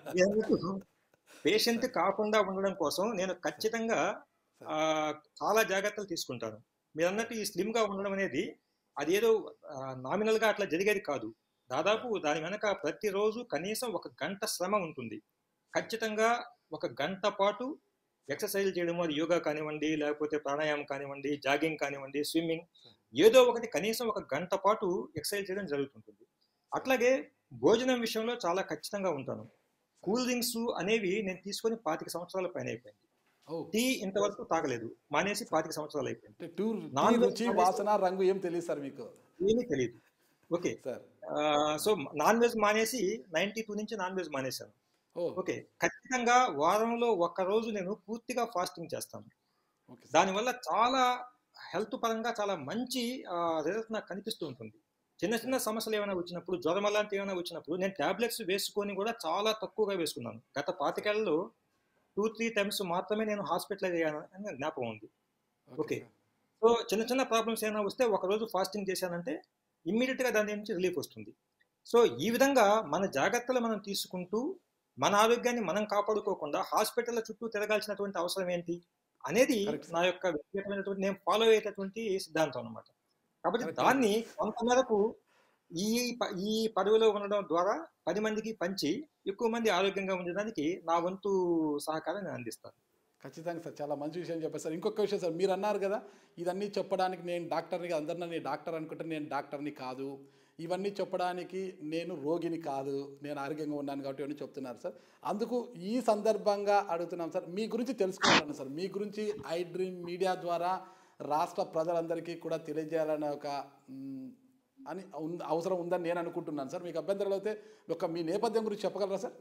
పేషెంట్ కాకుండా ఉండడం కోసం నేను ఖచ్చితంగా ఆ, చాలా జాగ్రత్తలు తీసుకుంటాను మీరు అన్నట్టు ఈ స్లిమ్ గా ఉండడం అనేది అది ఏదో నామినల్ గా అట్లా జరిగేది కాదు దాదాపు దాని వెనక ప్రతిరోజు కనీసం ఒక గంట శ్రమ ఉంటుంది ఖచ్చితంగా ఒక గంట పాటు ఎక్సర్సైజ్ చేయడం అది యోగా కానివ్వండి లేకపోతే ప్రాణాయామం కానివ్వండి జాగింగ్ కానివ్వండి స్విమ్మింగ్ ఏదో ఒకటి కనీసం ఒక గంట పాటు ఎక్సర్సైజ్ చేయడం జరుగుతుంటుంది అట్లాగే భోజనం విషయంలో చాలా ఖచ్చితంగా ఉంటాను కూల్ డ్రింక్స్ అనేవి నేను తీసుకొని పాతిక సంవత్సరాల పైన అయిపోయింది ఓ టీ ఇంతవరకు తాగలేదు మానేసి పాతిక సంవత్సరాలు అయిపోయింది అంటే టూర్ నాన్ వెజ్ రుచి వాసన రంగు ఏం తెలియదు సార్ మీకు ఏమీ తెలియదు okay sir so non veg మానేసి నైన్టీ టూ నుంచి నాన్ వెజ్ మానేశాను ఓ ఓకే ఖచ్చితంగా వారంలో ఒక్క రోజు నేను పూర్తిగా ఫాస్టింగ్ చేస్తాను ఓకే సార్ దానివల్ల చాలా హెల్త్ పరంగా చాలా మంచి రిజల్ట్ నాకు కనిపిస్తూ ఉంటుంది చిన్న చిన్న సమస్యలు ఏమైనా వచ్చినప్పుడు జ్వరం అలాంటివి ఏమైనా వచ్చినప్పుడు నేను టాబ్లెట్స్ వేసుకొని కూడా చాలా తక్కువగా వేసుకున్నాను గత పాతికేళ్లలో టూ త్రీ టైమ్స్ మాత్రమే నేను హాస్పిటలైజ్ అయ్యాను అని జ్ఞాపకం ఉంది ఓకే. సార్. సో చిన్న చిన్న ప్రాబ్లమ్స్ ఏమైనా వస్తే ఒక రోజు ఫాస్టింగ్ చేశానంటే ఇమ్మీడియట్ గా దాని నుంచి రిలీఫ్ వస్తుంది సో ఈ విధంగా మన జాగ్రత్తలు మనం తీసుకుంటూ మన ఆరోగ్యాన్ని మనం కాపాడుకోకుండా హాస్పిటల్ చుట్టూ తిరగాల్సినటువంటి అవసరం ఏంటి అనేది Correct, sir. నా యొక్క వ్యక్తిగతమైనటువంటి నేను ఫాలో అయ్యేటటువంటి సిద్ధాంతం అన్నమాట కాబట్టి Correct, దాన్ని కొంత మేరకు ఈ ప- ఈ పదవిలో ఉండడం ద్వారా పది మందికి పంచి ఎక్కువ మంది ఆరోగ్యంగా ఉండడానికి నా వంతు సహకారం నేను అందిస్తాను ఖచ్చితంగా సార్ చాలా మంచి విషయం చెప్పారు సార్ ఇంకొక విషయం సార్ మీరు అన్నారు కదా ఇదన్నీ చెప్పడానికి నేను డాక్టర్ని కాదు. అందరు నన్ను డాక్టర్ అనుకుంటే నేను డాక్టర్ని కాదు ఇవన్నీ చెప్పడానికి నేను రోగిని కాదు నేను ఆరోగ్యంగా ఉన్నాను కాబట్టి ఇవన్నీ చెప్తున్నారు సార్ అందుకు ఈ సందర్భంగా అడుగుతున్నాం సార్ మీ గురించి తెలుసుకోవాలను సార్ మీ గురించి ఐ డ్రీమ్ మీడియా ద్వారా రాష్ట్ర ప్రజలందరికీ కూడా తెలియజేయాలనే ఒక మ్, అని ఉన్- అవసరం ఉందని నేను అనుకుంటున్నాను సార్ మీకు అభ్యంతరాలు అయితే ఒక మీ నేపథ్యం గురించి చెప్పగలరా సార్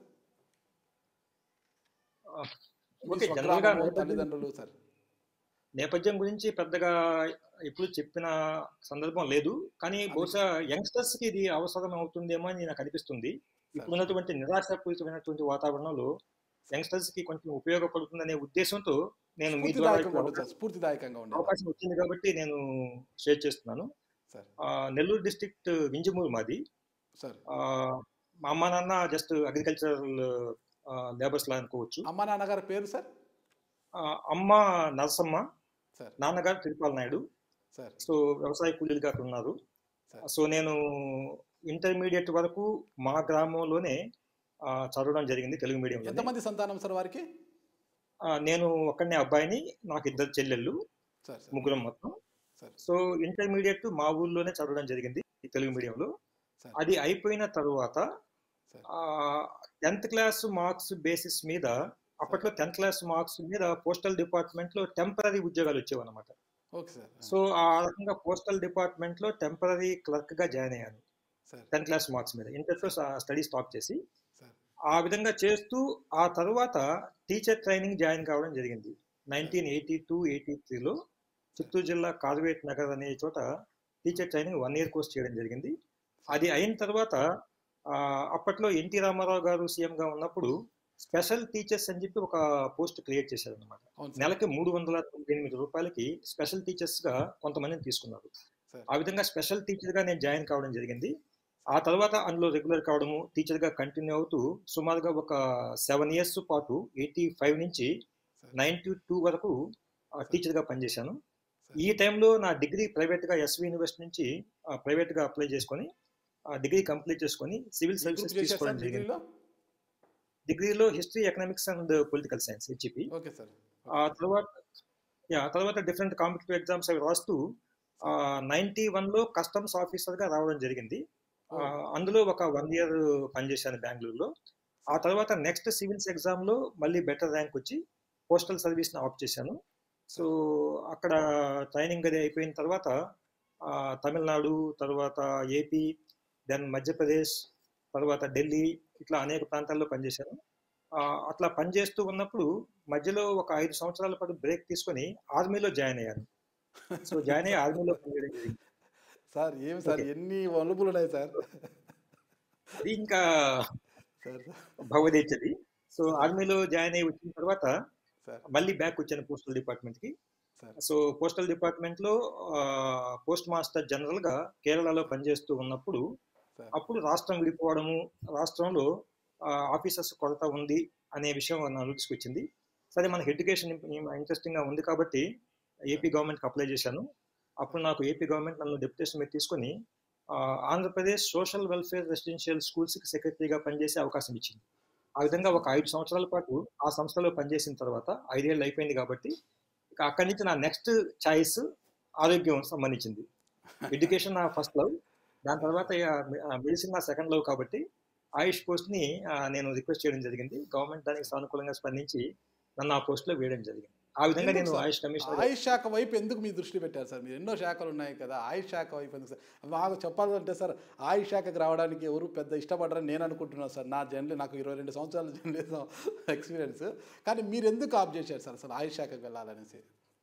మీ ఓకే జనరల్ గా స్వగ్రామము, తల్లిదండ్రులు సార్ నేపథ్యం గురించి పెద్దగా ఎప్పుడు చెప్పిన సందర్భం లేదు కానీ బహుశా యంగ్స్టర్స్ కి ఇది అవసరం అవుతుందేమో అని నాకు అనిపిస్తుంది ఇప్పుడున్నటువంటి నిరాశాపూరితమైనటువంటి వాతావరణంలో యంగ్స్టర్స్ కి కొంచెం ఉపయోగపడుతుందనే ఉద్దేశంతో నేను మీ ద్వారా స్ఫూర్తిదాయకంగా ఇప్పుడు ఉండదు సార్ స్ఫూర్తిదాయకంగా ఉండదు అవకాశం వచ్చింది కాబట్టి నేను షేర్ చేస్తున్నాను సార్ ఆ, నెల్లూరు డిస్ట్రిక్ట్ వింజమూరు మాది సార్ ఆ, మా అమ్మ నాన్న జస్ట్ అగ్రికల్చరల్ లేబర్స్ లా అనుకోవచ్చు అమ్మ నాన్నగారి పేరు సార్ ఆ, అమ్మ నరసమ్మ సార్ నాన్నగారు తిరుపాల నాయుడు సార్ సో వ్యవసాయ కూలీలుగా అక్కడ ఉన్నారు సరే. సో నేను ఇంటర్మీడియట్ వరకు మా గ్రామంలోనే ఆ, చదవడం జరిగింది తెలుగు మీడియంలో ఎంతమంది సంతానం సార్ వారికి నేను ఒక్కడనే అబ్బాయిని నాకు ఇద్దరు చెల్లెళ్ళు సార్ సార్ ముగ్గురం మొత్తం సరే. సో ఇంటర్మీడియట్ మా ఊర్లోనే చదవడం జరిగింది ఈ తెలుగు మీడియంలో సరే. అది అయిపోయిన తరువాత సరే. టెన్త్ క్లాస్ మార్క్స్ బేసిస్ మీద అప్పట్లో టెన్త్ క్లాస్ మార్క్స్ మీద పోస్టల్ డిపార్ట్మెంట్ లో టెంపరీ ఉద్యోగాలు వచ్చేవన్నమాట ఓకే సార్ సో ఆ రకంగా పోస్టల్ డిపార్ట్మెంట్ లో టెంపరీ క్లర్క్ గా జాయిన్ అయ్యాను సార్ టెన్త్ క్లాస్ మార్క్స్ మీద ఇంటర్తో స్టడీ స్టాప్ చేసి సార్ ఆ విధంగా చేస్తూ ఆ తర్వాత టీచర్ ట్రైనింగ్ జాయిన్ కావడం జరిగింది నైన్టీన్ ఎయిటీ టూ ఎయిటీ త్రీలో చిత్తూరు జిల్లా కార్వేట్ నగర్ అనే చోట teacher training one year course చేయడం జరిగింది అది అయిన తర్వాత ఆ, అప్పట్లో ఎన్టీ రామారావు గారు సీఎంగా ఉన్నప్పుడు స్పెషల్ టీచర్స్ అని చెప్పి ఒక పోస్ట్ క్రియేట్ చేశారు అనమాట అవును సార్ నెలకి మూడు వందల తొంభై ఎనిమిది రూపాయలకి స్పెషల్ టీచర్స్ గా కొంతమందిని తీసుకున్నారు సార్ ఆ విధంగా స్పెషల్ టీచర్ గా నేను జాయిన్ కావడం జరిగింది ఆ తర్వాత అందులో రెగ్యులర్ కావడము టీచర్ గా కంటిన్యూ అవుతూ సుమారుగా ఒక సెవెన్ ఇయర్స్ పాటు ఎయిటీ ఫైవ్ నుంచి సార్ నైన్టీ టూ వరకు టీచర్ గా పనిచేశాను సార్. ఈ టైంలో నా డిగ్రీ ప్రైవేట్ గా ఎస్వి యూనివర్సిటీ నుంచి ప్రైవేట్ గా అప్లై చేసుకొని డిగ్రీ కంప్లీట్ చేసుకొని సివిల్ ఏ సర్వీసెస్ గ్రూప్ చేశారు తీసుకోవడం సార్ జరిగింది డిగ్రీలో డిగ్రీలో history economics and political science HEP okay sir ఆ తర్వాత యా తర్వాత డిఫరెంట్ కాంపిటేటివ్ ఎగ్జామ్స్ అవి రాస్తూ నైన్టీ వన్లో కస్టమ్స్ ఆఫీసర్గా రావడం జరిగింది ఆ, అందులో ఒక వన్ ఇయర్ పనిచేశాను బెంగళూరులో ఆ తర్వాత నెక్స్ట్ సివిల్స్ ఎగ్జామ్లో మళ్ళీ బెటర్ ర్యాంక్ వచ్చి పోస్టల్ సర్వీస్ని ఆప్ట్ చేశాను సో అక్కడ ట్రైనింగ్ అది అయిపోయిన తర్వాత ఆ, తమిళనాడు తర్వాత ఏపీ దెన్ మధ్యప్రదేశ్ తర్వాత ఢిల్లీ ఇట్లా అనేక ప్రాంతాల్లో పనిచేశాను ఆ, అట్లా పనిచేస్తూ ఉన్నప్పుడు మధ్యలో ఒక ఐదు సంవత్సరాల పాటు బ్రేక్ తీసుకొని ఆర్మీలో జాయిన్ అయ్యాను సో జాయిన్ అయ్యి ఆర్మీలో పనిచేయడం జరిగింది సార్ ఏం సార్ Okay. ఎన్ని వలుపులు ఉన్నాయి సార్ అది ఇంకా సార్ భగవదేచ్చది సో ఆర్మీలో జాయిన్ అయ్యి వచ్చిన తర్వాత సార్ మళ్ళీ బ్యాక్ వచ్చాను పోస్టల్ డిపార్ట్మెంట్ కి సార్ సో పోస్టల్ డిపార్ట్మెంట్ లో పోస్ట్ మాస్టర్ జనరల్ గా కేరళలో పనిచేస్తూ ఉన్నప్పుడు సార్ అప్పుడు రాష్ట్రం విడిపోవడము రాష్ట్రంలో ఆఫీసర్స్ కొరత ఉంది అనే విషయం నా నోటీస్కి వచ్చింది సరే మనకి ఎడ్యుకేషన్ ఇంట్రెస్టింగ్ గా ఉంది కాబట్టి ఏపీ గవర్నమెంట్కి అప్లై చేశాను అప్పుడు నాకు ఏపీ గవర్నమెంట్ నన్ను డెప్యుటేషన్ మీద తీసుకొని ఆ, ఆంధ్రప్రదేశ్ సోషల్ వెల్ఫేర్ రెసిడెన్షియల్ స్కూల్స్కి సెక్రటరీగా పనిచేసే అవకాశం ఇచ్చింది ఆ విధంగా ఒక ఐదు సంవత్సరాల పాటు ఆ సంస్థలో పనిచేసిన తర్వాత ఐదేళ్ళు అయిపోయింది కాబట్టి ఇక అక్కడి నుంచి నా నెక్స్ట్ చాయిస్ ఆరోగ్యం సంబంధించింది ఎడ్యుకేషన్ నా ఫస్ట్ లవ్ దాని తర్వాత మెడిసిన్ నా సెకండ్ లవ్ కాబట్టి ఆయుష్ పోస్ట్ ని ఆ, నేను రిక్వెస్ట్ చేయడం జరిగింది గవర్నమెంట్ దానికి సానుకూలంగా స్పందించి నన్ను ఆ పోస్ట్ లో వేయడం జరిగింది ఆ విధంగా ఎందుకు నేను సార్? ఆయుష్ కమిషనర్ ఆయుష్ శాఖ వైపు ఎందుకు మీ దృష్టి పెట్టారు సార్ మీరు ఎన్నో శాఖలు ఉన్నాయి కదా ఆయుష్ శాఖ వైపు ఎందుకు సార్ మాకు చెప్పాలంటే సార్ ఆయుష్ శాఖకు రావడానికి ఎవరు పెద్ద ఇష్టపడరని నేను అనుకుంటున్నాను సార్ నా జర్నలీ నాకు ఇరవై రెండు సంవత్సరాల జర్నలిజం ఎక్స్పీరియన్స్ కానీ మీరు ఎందుకు ఆప్ చేశారు సార్ అసలు ఆయుష్ శాఖకు వెళ్ళాలనేసి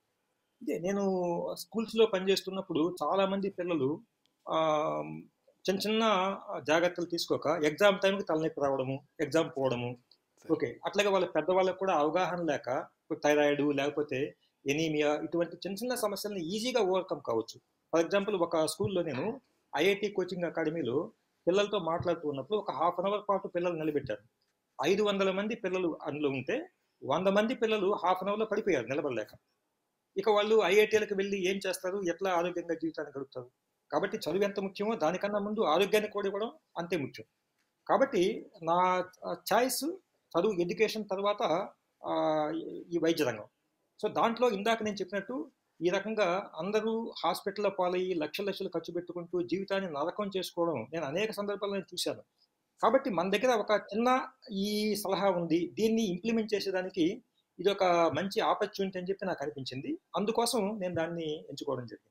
ఇదే నేను స్కూల్స్ లో పనిచేస్తున్నప్పుడు చాలా మంది పిల్లలు ఆ, చిన్న చిన్న జాగ్రత్తలు తీసుకోక ఎగ్జామ్ టైంకి తలనొప్పి రావడము ఎగ్జామ్ పోవడము ఓకే అట్లాగే వాళ్ళ పెద్దవాళ్ళకి కూడా అవగాహన లేక థైరాయిడ్ లేకపోతే ఎనీమియా ఇటువంటి చిన్న చిన్న సమస్యలను ఈజీగా ఓవర్కమ్ కావచ్చు ఫర్ ఎగ్జాంపుల్ ఒక స్కూల్లో నేను ఐఐటి కోచింగ్ అకాడమీలో పిల్లలతో మాట్లాడుతూ ఉన్నప్పుడు ఒక హాఫ్ అన్ అవర్ పాటు పిల్లలు నిలబెట్టారు ఐదు వందల మంది పిల్లలు అందులో ఉంటే వంద మంది పిల్లలు హాఫ్ అన్ అవర్లో పడిపోయారు నిలబడలేక ఇక వాళ్ళు ఐఐటీలకు వెళ్ళి ఏం చేస్తారు ఎట్లా ఆరోగ్యంగా జీవితాన్ని గడుపుతారు కాబట్టి చదువు ఎంత ముఖ్యమో దానికన్నా ముందు ఆరోగ్యాన్ని కూడా ఇవ్వడం అంతే ముఖ్యం కాబట్టి నా చాయిస్ చదువు ఎడ్యుకేషన్ తర్వాత ఆ, ఈ వైద్య రంగం సో దాంట్లో ఇందాక నేను చెప్పినట్టు ఈ రకంగా అందరూ హాస్పిటల్లో పాలయ్యి లక్షల లక్షలు ఖర్చు పెట్టుకుంటూ జీవితాన్ని నరకం చేసుకోవడం నేను అనేక సందర్భాల్లో నేను చూశాను కాబట్టి మన దగ్గర ఒక చిన్న ఈ సలహా ఉంది దీన్ని ఇంప్లిమెంట్ చేసేదానికి ఇది ఒక మంచి ఆపర్చునిటీ అని చెప్పి నాకు అనిపించింది అందుకోసం నేను దాన్ని ఎంచుకోవడం జరిగింది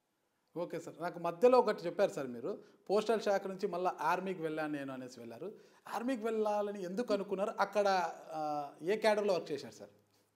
ఓకే సార్ నాకు మధ్యలో ఒకటి చెప్పారు సార్ మీరు పోస్టల్ శాఖ నుంచి మళ్ళీ ఆర్మీకి వెళ్ళాను నేను అనేసి వెళ్ళారు ఆర్మీకి వెళ్ళాలని ఎందుకు అనుకున్నారు అక్కడ ఆ, ఏ క్యాడర్లో వర్క్ చేశారు సార్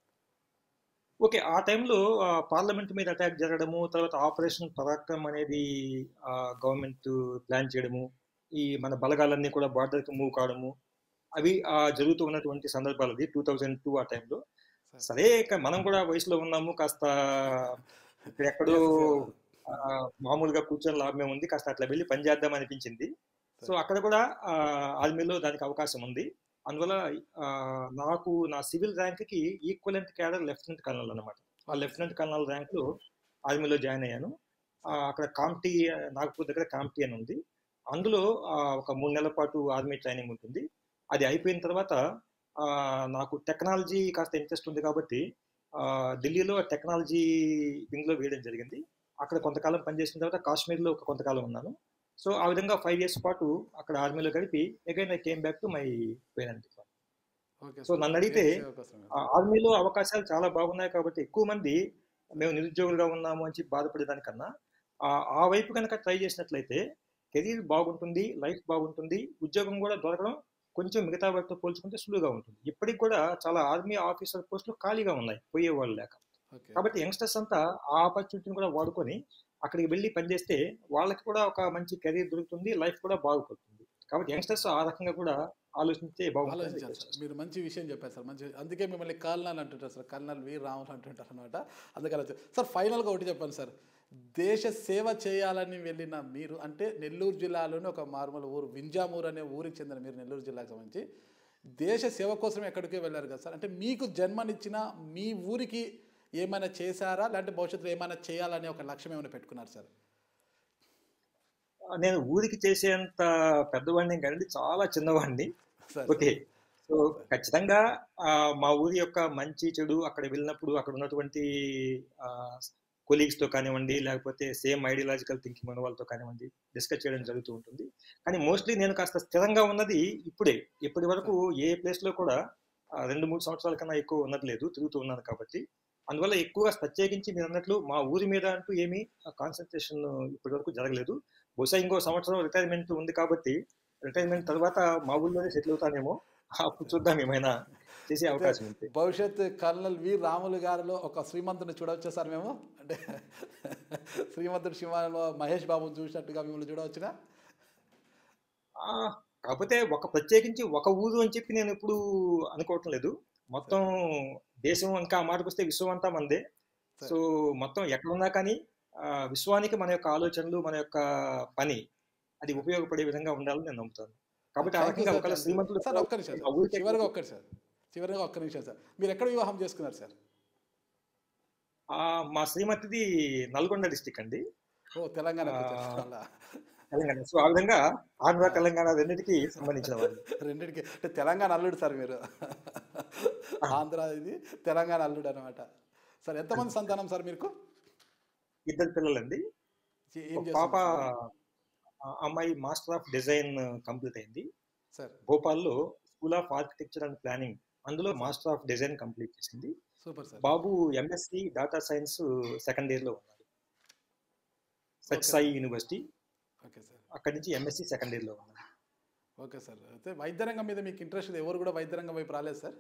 ఓకే ఆ టైంలో పార్లమెంట్ మీద అటాక్ జరగడము తర్వాత ఆపరేషన్ పరాక్రమ్ అనేది గవర్నమెంట్ ప్లాన్ చేయడము ఈ మన బలగాలన్నీ కూడా బార్డర్కి మూవ్ కావడము అవి ఆ, జరుగుతూ ఉన్నటువంటి సందర్భాలు అది టూ థౌజండ్ టూ ఆ టైంలో సరే ఇక మనం కూడా వయసులో ఉన్నాము కాస్త ఇక్కడ ఎక్కడో ఆ, మామూలుగా కూర్చొని లాభమే ఉంది కాస్త అట్లా వెళ్ళి పని చేద్దాం అనిపించింది సో అక్కడ కూడా ఆ, ఆర్మీలో దానికి అవకాశం ఉంది అందువల్ల ఆ, నాకు నా సివిల్ ర్యాంక్కి ఈక్వలెంట్ క్యాడర్ లెఫ్టినెంట్ కర్నల్ అనమాట ఆ లెఫ్టినెంట్ కర్నల్ ర్యాంక్లో ఆర్మీలో జాయిన్ అయ్యాను ఆ, అక్కడ కాంప్టీ నాగపూర్ దగ్గర కాంప్టీ అని ఉంది అందులో ఆ, ఒక మూడు నెలల పాటు ఆర్మీ ట్రైనింగ్ ఉంటుంది అది అయిపోయిన తర్వాత ఆ, నాకు టెక్నాలజీ కాస్త ఇంట్రెస్ట్ ఉంది కాబట్టి ఆ, ఢిల్లీలో టెక్నాలజీ వింగ్లో వేయడం జరిగింది అక్కడ కొంతకాలం పనిచేసిన తర్వాత కాశ్మీర్లో ఒక కొంతకాలం ఉన్నాను సో ఆ విధంగా ఫైవ్ ఇయర్స్ పాటు అక్కడ ఆర్మీలో గడిపి again I came back to my parent okay so నన్ను అడిగితే సేవ కోసం ఆ ఆర్మీలో అవకాశాలు చాలా బాగున్నాయి కాబట్టి ఎక్కువ మంది మేము నిరుద్యోగులుగా ఉన్నాము అని చెప్పి బాధపడేదానికన్నా ఆ ఆ వైపు కనుక ట్రై చేసినట్లయితే కెరీర్ బాగుంటుంది లైఫ్ బాగుంటుంది ఉద్యోగం కూడా దొరకడం కొంచెం మిగతా వాటితో పోల్చుకుంటే సులువుగా ఉంటుంది ఇప్పటికి కూడా చాలా ఆర్మీ ఆఫీసర్ పోస్టులు ఖాళీగా ఉన్నాయి పోయేవాళ్ళు లేక ఓకే కాబట్టి యంగ్స్టర్స్ అంతా ఆ ఆపర్చునిటీని కూడా వాడుకొని అక్కడికి వెళ్ళి పనిచేస్తే వాళ్ళకి కూడా ఒక మంచి కెరీర్ దొరుకుతుంది లైఫ్ కూడా బాగుపడుతుంది కాబట్టి యంగ్స్టర్స్ ఆ రకంగా కూడా ఆలోచించే బాగుంటుంది ఆలోచించాలి సార్ మీరు మంచి విషయం చెప్పారు సార్ మంచి అందుకే మిమ్మల్ని కర్నల్ అంటుంటారు సార్ కర్నల్ వీర్ రాములు అంటుంటారు అనమాట అందుకని వచ్చి- సార్ ఫైనల్గా ఒకటి చెప్పాను సార్ దేశ సేవ చేయాలని వెళ్ళిన మీరు అంటే నెల్లూరు జిల్లాలోని ఒక మార్మల్ ఊరు వింజామూరు అనే ఊరికి చెందిన మీరు నెల్లూరు జిల్లాకు సంబంధించి దేశ సేవ కోసం ఎక్కడికి వెళ్ళారు కదా సార్ అంటే మీకు జన్మనిచ్చిన మీ ఊరికి ఏమైనా చేశారా లేదంటే భవిష్యత్తులో ఏమైనా చేయాలనే ఒక లక్ష్యం ఏమైనా పెట్టుకున్నారు సార్ నేను ఊరికి చేసేంత పెద్దవాడిని కానీ చాలా చిన్నవాడిని సార్ ఓకే సో ఖచ్చితంగా ఆ, మా ఊరి యొక్క మంచి చెడు అక్కడ వెళ్ళినప్పుడు అక్కడ ఉన్నటువంటి ఆ, కొలీగ్స్తో కానివ్వండి లేకపోతే సేమ్ ఐడియాలజికల్ థింకింగ్ ఉన్న వాళ్ళతో కానివ్వండి డిస్కస్ చేయడం జరుగుతూ ఉంటుంది కానీ మోస్ట్లీ నేను కాస్త స్థిరంగా ఉన్నది ఇప్పుడే ఇప్పటి వరకు ఏ ప్లేస్లో కూడా ఆ, రెండు మూడు సంవత్సరాల కన్నా ఎక్కువ ఉన్నది లేదు తిరుగుతూ ఉన్నాను కాబట్టి అందువల్ల ఎక్కువగా ప్రత్యేకించి మీరు అన్నట్లు మా ఊరి మీద అంటూ ఏమీ కాన్సన్ట్రేషన్ ఇప్పటి వరకు జరగలేదు బహుశా ఇంకో సంవత్సరం రిటైర్మెంట్ ఉంది కాబట్టి రిటైర్మెంట్ తర్వాత మా ఊళ్ళోనే సెటిల్ అవుతానేమో అప్పుడు చూద్దాం ఏమైనా చేసే అవకాశం ఉంది భవిష్యత్ కర్నల్ వి రాములు గారిలో ఒక శ్రీమంతుని చూడవచ్చా సార్ మేము అంటే శ్రీమంతుడు సినిమాలో మహేష్ బాబుని చూసినట్టుగా మిమ్మల్ని చూడవచ్చునా ఆ, కాకపోతే ఒక ప్రత్యేకించి ఒక ఊరు అని చెప్పి నేను ఎప్పుడు అనుకోవటం లేదు మొత్తం దేశం ఇంకా ఆ మాటకు వస్తే విశ్వం అంతా మందే సో మొత్తం ఎక్కడున్నా కానీ ఆ, విశ్వానికి మన యొక్క ఆలోచనలు మన యొక్క పని అది ఉపయోగపడే విధంగా ఉండాలని నేను నమ్ముతాను కాబట్టి ఆ Thank you, రకంగా sir. ఒకవేళ శ్రీమంతుడు సార్ ఒక్క నిమిషం ఆ ఊరికే- చివరిగా ఒక్కటి సార్ చివరిగా ఒక్క నిమిషం సార్ మీరు ఎక్కడ వివాహం చేసుకున్నారు సార్ ఆ, మా శ్రీమతిది నల్గొండ డిస్టిక్ అండి ఓ తెలంగాణ ఆ, తెలంగాణ సో ఆ విధంగా ఆంధ్ర తెలంగాణ రెండింటికి సంబంధించిన వాళ్ళు రెండింటికి అంటే తెలంగాణ అల్లుడు సార్ మీరు ఆంధ్ర ఇది తెలంగాణ అల్లుడు అనమాట సార్ ఎంతమంది సంతానం సార్ మీకు ఇద్దరు పిల్లలండి ఏం ఒక పాప చేస్తారు ఆ అమ్మాయి మాస్టర్ ఆఫ్ డిజైన్ కంప్లీట్ అయింది సార్ భోపాల్లో school of architecture and planning అందులో మాస్టర్ ఆఫ్ డిజైన్ కంప్లీట్ చేసింది సూపర్ సార్ బాబు MSc data science second year లో ఉన్నాడు such Okay. Sai university okay sir అక్కడి నుంచి ఎంఎస్సి సెకండ్ ఇయర్ లో ఉన్నాడు ఓకే సార్ అయితే వైద్య రంగం మీద మీకు ఇంట్రెస్ట్ లేదు ఎవరు కూడా వైద్య రంగం వైపు రాలేదు సార్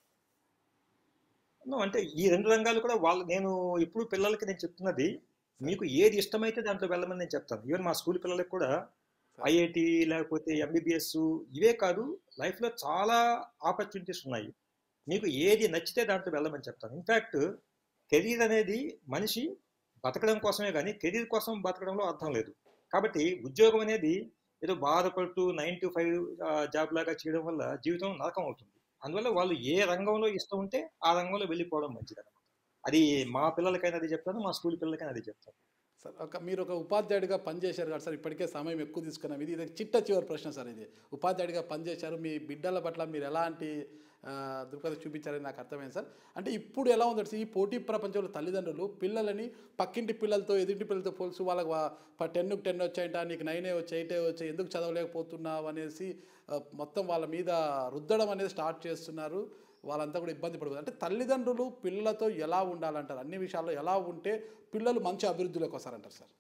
No, అంటే ఈ రెండు రంగాలు కూడా వాళ్ళు నేను ఇప్పుడు పిల్లలకి నేను చెప్తున్నది మీకు ఏది ఇష్టమైతే దాంట్లో వెళ్ళమని నేను చెప్తాను ఈవెన్ మా స్కూల్ పిల్లలకు కూడా ఐఐటి లేకపోతే ఎంబీబీఎస్ ఇవే కాదు లైఫ్ లో చాలా ఆపర్చునిటీస్ ఉన్నాయి మీకు ఏది నచ్చితే దాంట్లో వెళ్ళమని చెప్తాను ఇన్ఫ్యాక్ట్ కెరీర్ అనేది మనిషి బతకడం కోసమే కానీ కెరీర్ కోసం బతకడంలో అర్థం లేదు కాబట్టి ఉద్యోగం అనేది ఏదో బాధపడుతూ నైన్ టు ఫైవ్ జాబ్ లాగా చేయడం వల్ల జీవితం నరకం అవుతుంది అందువల్ల వాళ్ళు ఏ రంగంలో ఇష్టం ఉంటే ఆ రంగంలో వెళ్ళిపోవడం మంచిది అనమాట అది మా పిల్లలకైనా అది చెప్తాను మా స్కూల్ పిల్లలకైనా అది చెప్తాను సార్ ఒక మీరు ఒక ఉపాధ్యాయుడిగా పనిచేశారు కదా సార్ ఇప్పటికే సమయం ఎక్కువ తీసుకున్నాం ఇది ఇది చిట్ట చివరి ప్రశ్న సార్ ఇది ఉపాధ్యాయుడిగా పనిచేశారు మీ బిడ్డల పట్ల మీరు ఎలాంటి ఆ, దృక్పథం చూపించారని నాకు అర్థమైంది సార్ అంటే ఇప్పుడు ఎలా ఉందంటే ఈ పోటీ ప్రపంచంలో తల్లిదండ్రులు పిల్లలని పక్కింటి పిల్లలతో ఎదుటి పిల్లలతో పోల్చి వాళ్ళకి టెన్కి టెన్ వచ్చాయంట నీకు నైనే వచ్చాయి ఎయిటే వచ్చాయి ఎందుకు చదవలేకపోతున్నావు అనేసి ఆ, మొత్తం వాళ్ళ మీద రుద్దడం అనేది స్టార్ట్ చేస్తున్నారు వాళ్ళంతా కూడా ఇబ్బంది పడుతుంది అంటే తల్లిదండ్రులు పిల్లలతో ఎలా ఉండాలంటారు అన్ని విషయాల్లో ఎలా ఉంటే పిల్లలు మంచి అభివృద్ధిలోకి వస్తారంటారు సార్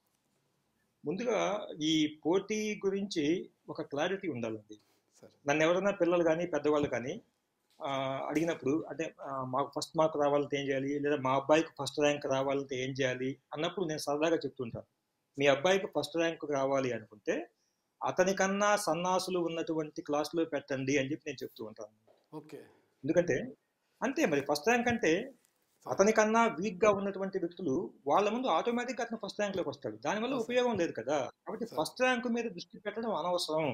ముందుగా ఈ పోటీ గురించి ఒక క్లారిటీ ఉండాలండి సార్ నన్ను ఎవరైనా పిల్లలు కానీ పెద్దవాళ్ళు కానీ ఆ, అడిగినప్పుడు అంటే ఆ, మాకు ఫస్ట్ మార్క్ రావాలంటే ఏం చేయాలి లేదా మా అబ్బాయికి ఫస్ట్ ర్యాంక్ రావాలంటే ఏం చేయాలి అన్నప్పుడు నేను సరదాగా చెప్తుంటాను మీ అబ్బాయికి ఫస్ట్ ర్యాంక్ రావాలి అనుకుంటే అతనికన్నా సన్నాసులు ఉన్నటువంటి క్లాసులో పెట్టండి అని చెప్పి నేను చెప్తూ ఉంటాను ఓకే ఎందుకంటే అంతే మరి ఫస్ట్ ర్యాంక్ అంటే అతనికన్నా వీక్ గా ఉన్నటువంటి వ్యక్తులు వాళ్ళ ముందు ఆటోమేటిక్ గా అతను ఫస్ట్ ర్యాంక్ లోకి వస్తాడు దానివల్ల Yes, sir. ఉపయోగం లేదు కదా కాబట్టి Sir. ఫస్ట్ ర్యాంక్ మీద దృష్టి పెట్టడం అనవసరం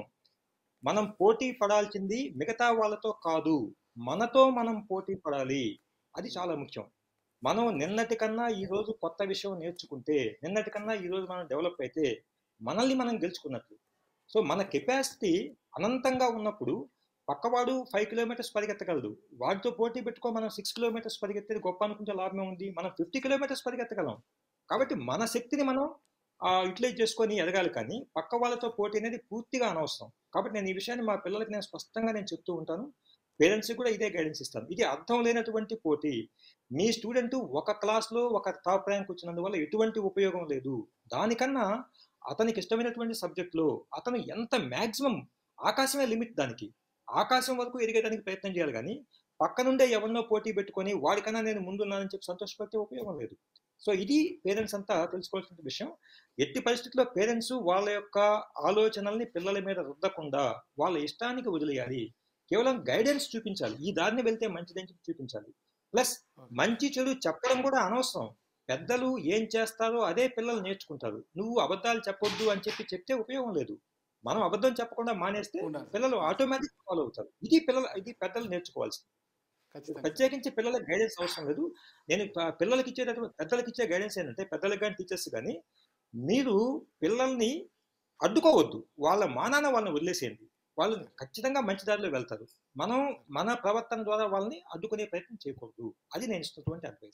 మనం పోటీ పడాల్సింది మిగతా వాళ్ళతో కాదు మనతో మనం పోటీ పడాలి అది చాలా ముఖ్యం మనం నిన్నటి కన్నా ఈ రోజు కొత్త విషయం నేర్చుకుంటే నిన్నటి కన్నా ఈ రోజు మనం డెవలప్ అయితే మనల్ని మనం గెలుచుకున్నట్లు సో మన కెపాసిటీ అనంతంగా ఉన్నప్పుడు పక్కవాడు ఫైవ్ కిలోమీటర్స్ పరిగెత్తగలడు వాడితో పోటీ పెట్టుకో మనం సిక్స్ కిలోమీటర్స్ పరిగెత్తేది గొప్ప అనుకుంటే లాభమే ఉంది మనం ఫిఫ్టీ కిలోమీటర్స్ పరిగెత్తగలం కాబట్టి మన శక్తిని మనం యూటిలైజ్ చేసుకొని ఎదగాలి కానీ పక్క వాళ్ళతో పోటీ అనేది పూర్తిగా అనవసరం కాబట్టి నేను ఈ విషయాన్ని మా పిల్లలకి నేను స్పష్టంగా నేను చెప్తూ ఉంటాను పేరెంట్స్కి కూడా ఇదే గైడెన్స్ ఇస్తాను ఇది అర్థం లేనటువంటి పోటీ మీ స్టూడెంట్ ఒక క్లాస్లో ఒక టాప్ ర్యాంక్ వచ్చినందువల్ల ఎటువంటి ఉపయోగం లేదు దానికన్నా అతనికి ఇష్టమైనటువంటి సబ్జెక్ట్లో అతను ఎంత మ్యాక్సిమం ఆకాశమే లిమిట్ దానికి ఆకాశం వరకు ఎదిగేదానికి ప్రయత్నం చేయాలి కానీ పక్కనుండే ఎవరినో పోటీ పెట్టుకొని వాడికన్నా నేను ముందున్నానని చెప్పి సంతోషపడితే ఉపయోగం లేదు సో ఇది పేరెంట్స్ అంతా తెలుసుకోవాల్సిన విషయం ఎట్టి పరిస్థితుల్లో పేరెంట్స్ వాళ్ళ యొక్క ఆలోచనల్ని పిల్లల మీద రుద్దకుండా వాళ్ళ ఇష్టానికి వదిలేయాలి కేవలం గైడెన్స్ చూపించాలి ఈ దారిని వెళ్తే మంచిదని చెప్పి చూపించాలి ప్లస్ మంచి చెడు చెప్పడం కూడా అనవసరం పెద్దలు ఏం చేస్తారో అదే పిల్లలు నేర్చుకుంటారు నువ్వు అబద్ధాలు చెప్పొద్దు అని చెప్పి చెప్తే ఉపయోగం లేదు మనం అబద్ధం చెప్పకుండా మానేస్తే ఉండాలి. పిల్లలు ఆటోమేటిక్ ఫాలో అవుతారు ఇది పిల్లలు ఇది పెద్దలు నేర్చుకోవాల్సింది ఖచ్చితంగా ప్రత్యేకించి పిల్లలకు గైడెన్స్ అవసరం లేదు నేను ప- పిల్లలకి ఇచ్చేటటువంటి పెద్దలకి ఇచ్చే గైడెన్స్ ఏంటంటే పెద్దలకు కానీ టీచర్స్ కానీ మీరు పిల్లల్ని అడ్డుకోవద్దు వాళ్ళ మానాన వాళ్ళని వదిలేసేయండి వాళ్ళు ఖచ్చితంగా మంచి దారిలో వెళ్తారు మనం మన ప్రవర్తన ద్వారా వాళ్ళని అడ్డుకునే ప్రయత్నం చేయకూడదు అది నేను ఇస్తున్నటువంటి advice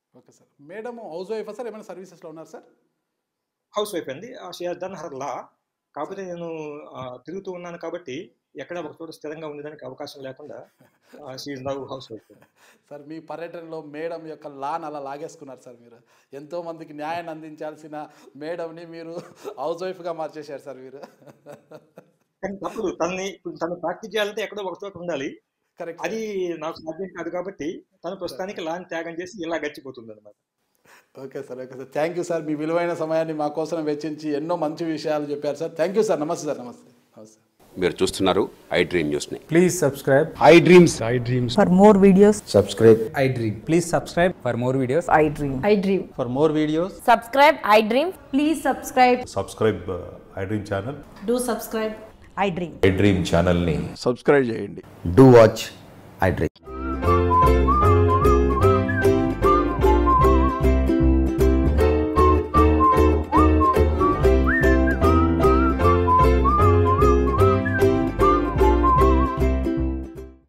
okay sir madam house wife sir ఏమైనా సర్వీసెస్లో ఉన్నారు సార్ హౌస్ వైఫ్ అండి she has done her law కాకపోతే నేను ఆ, తిరుగుతూ ఉన్నాను కాబట్టి ఎక్కడ ఒక చోట స్థిరంగా ఉండడానికి అవకాశం లేకుండా she is now house wife sir మీ పర్యటనలో మేడం యొక్క లాన్ అలా లాగేసుకున్నారు సార్ మీరు ఎంతో మందికి న్యాయాన్ని అందించాల్సిన మేడంని మీరు హౌస్ వైఫ్గా మార్చేశారు సార్ మీరు కానీ తప్పదు తనని ఇప్పుడు తను ప్రాక్టీస్ చేయాలంటే ఎక్కడో ఒక చోట ఉండాలి కరెక్ట్ అది నాకు సాధ్యం కాదు కాబట్టి తను ప్రస్తుతానికి లాన్ త్యాగం చేసి ఇలా గడిచిపోతుంది అనమాట okay sir okay sir thank you sir మీ విలువైన సమయాన్ని మా కోసం వెచ్చించి ఎన్నో మంచి విషయాలు చెప్పారు సార్ థ్యాంక్ యూ సార్ నమస్తే సార్ నమస్తే నమస్తే మీరు చూస్తున్నారు ఐ డ్రీమ్ న్యూస్ని Please subscribe. I dreams For more videos, subscribe I dream. Please subscribe for more videos. I dream. I dream. For more videos Subscribe, I dream. Please subscribe. Subscribe I dream channel Do subscribe. I dream. I dream ఛానల్ని సబ్స్క్రైబ్ చేయండి do watch I dream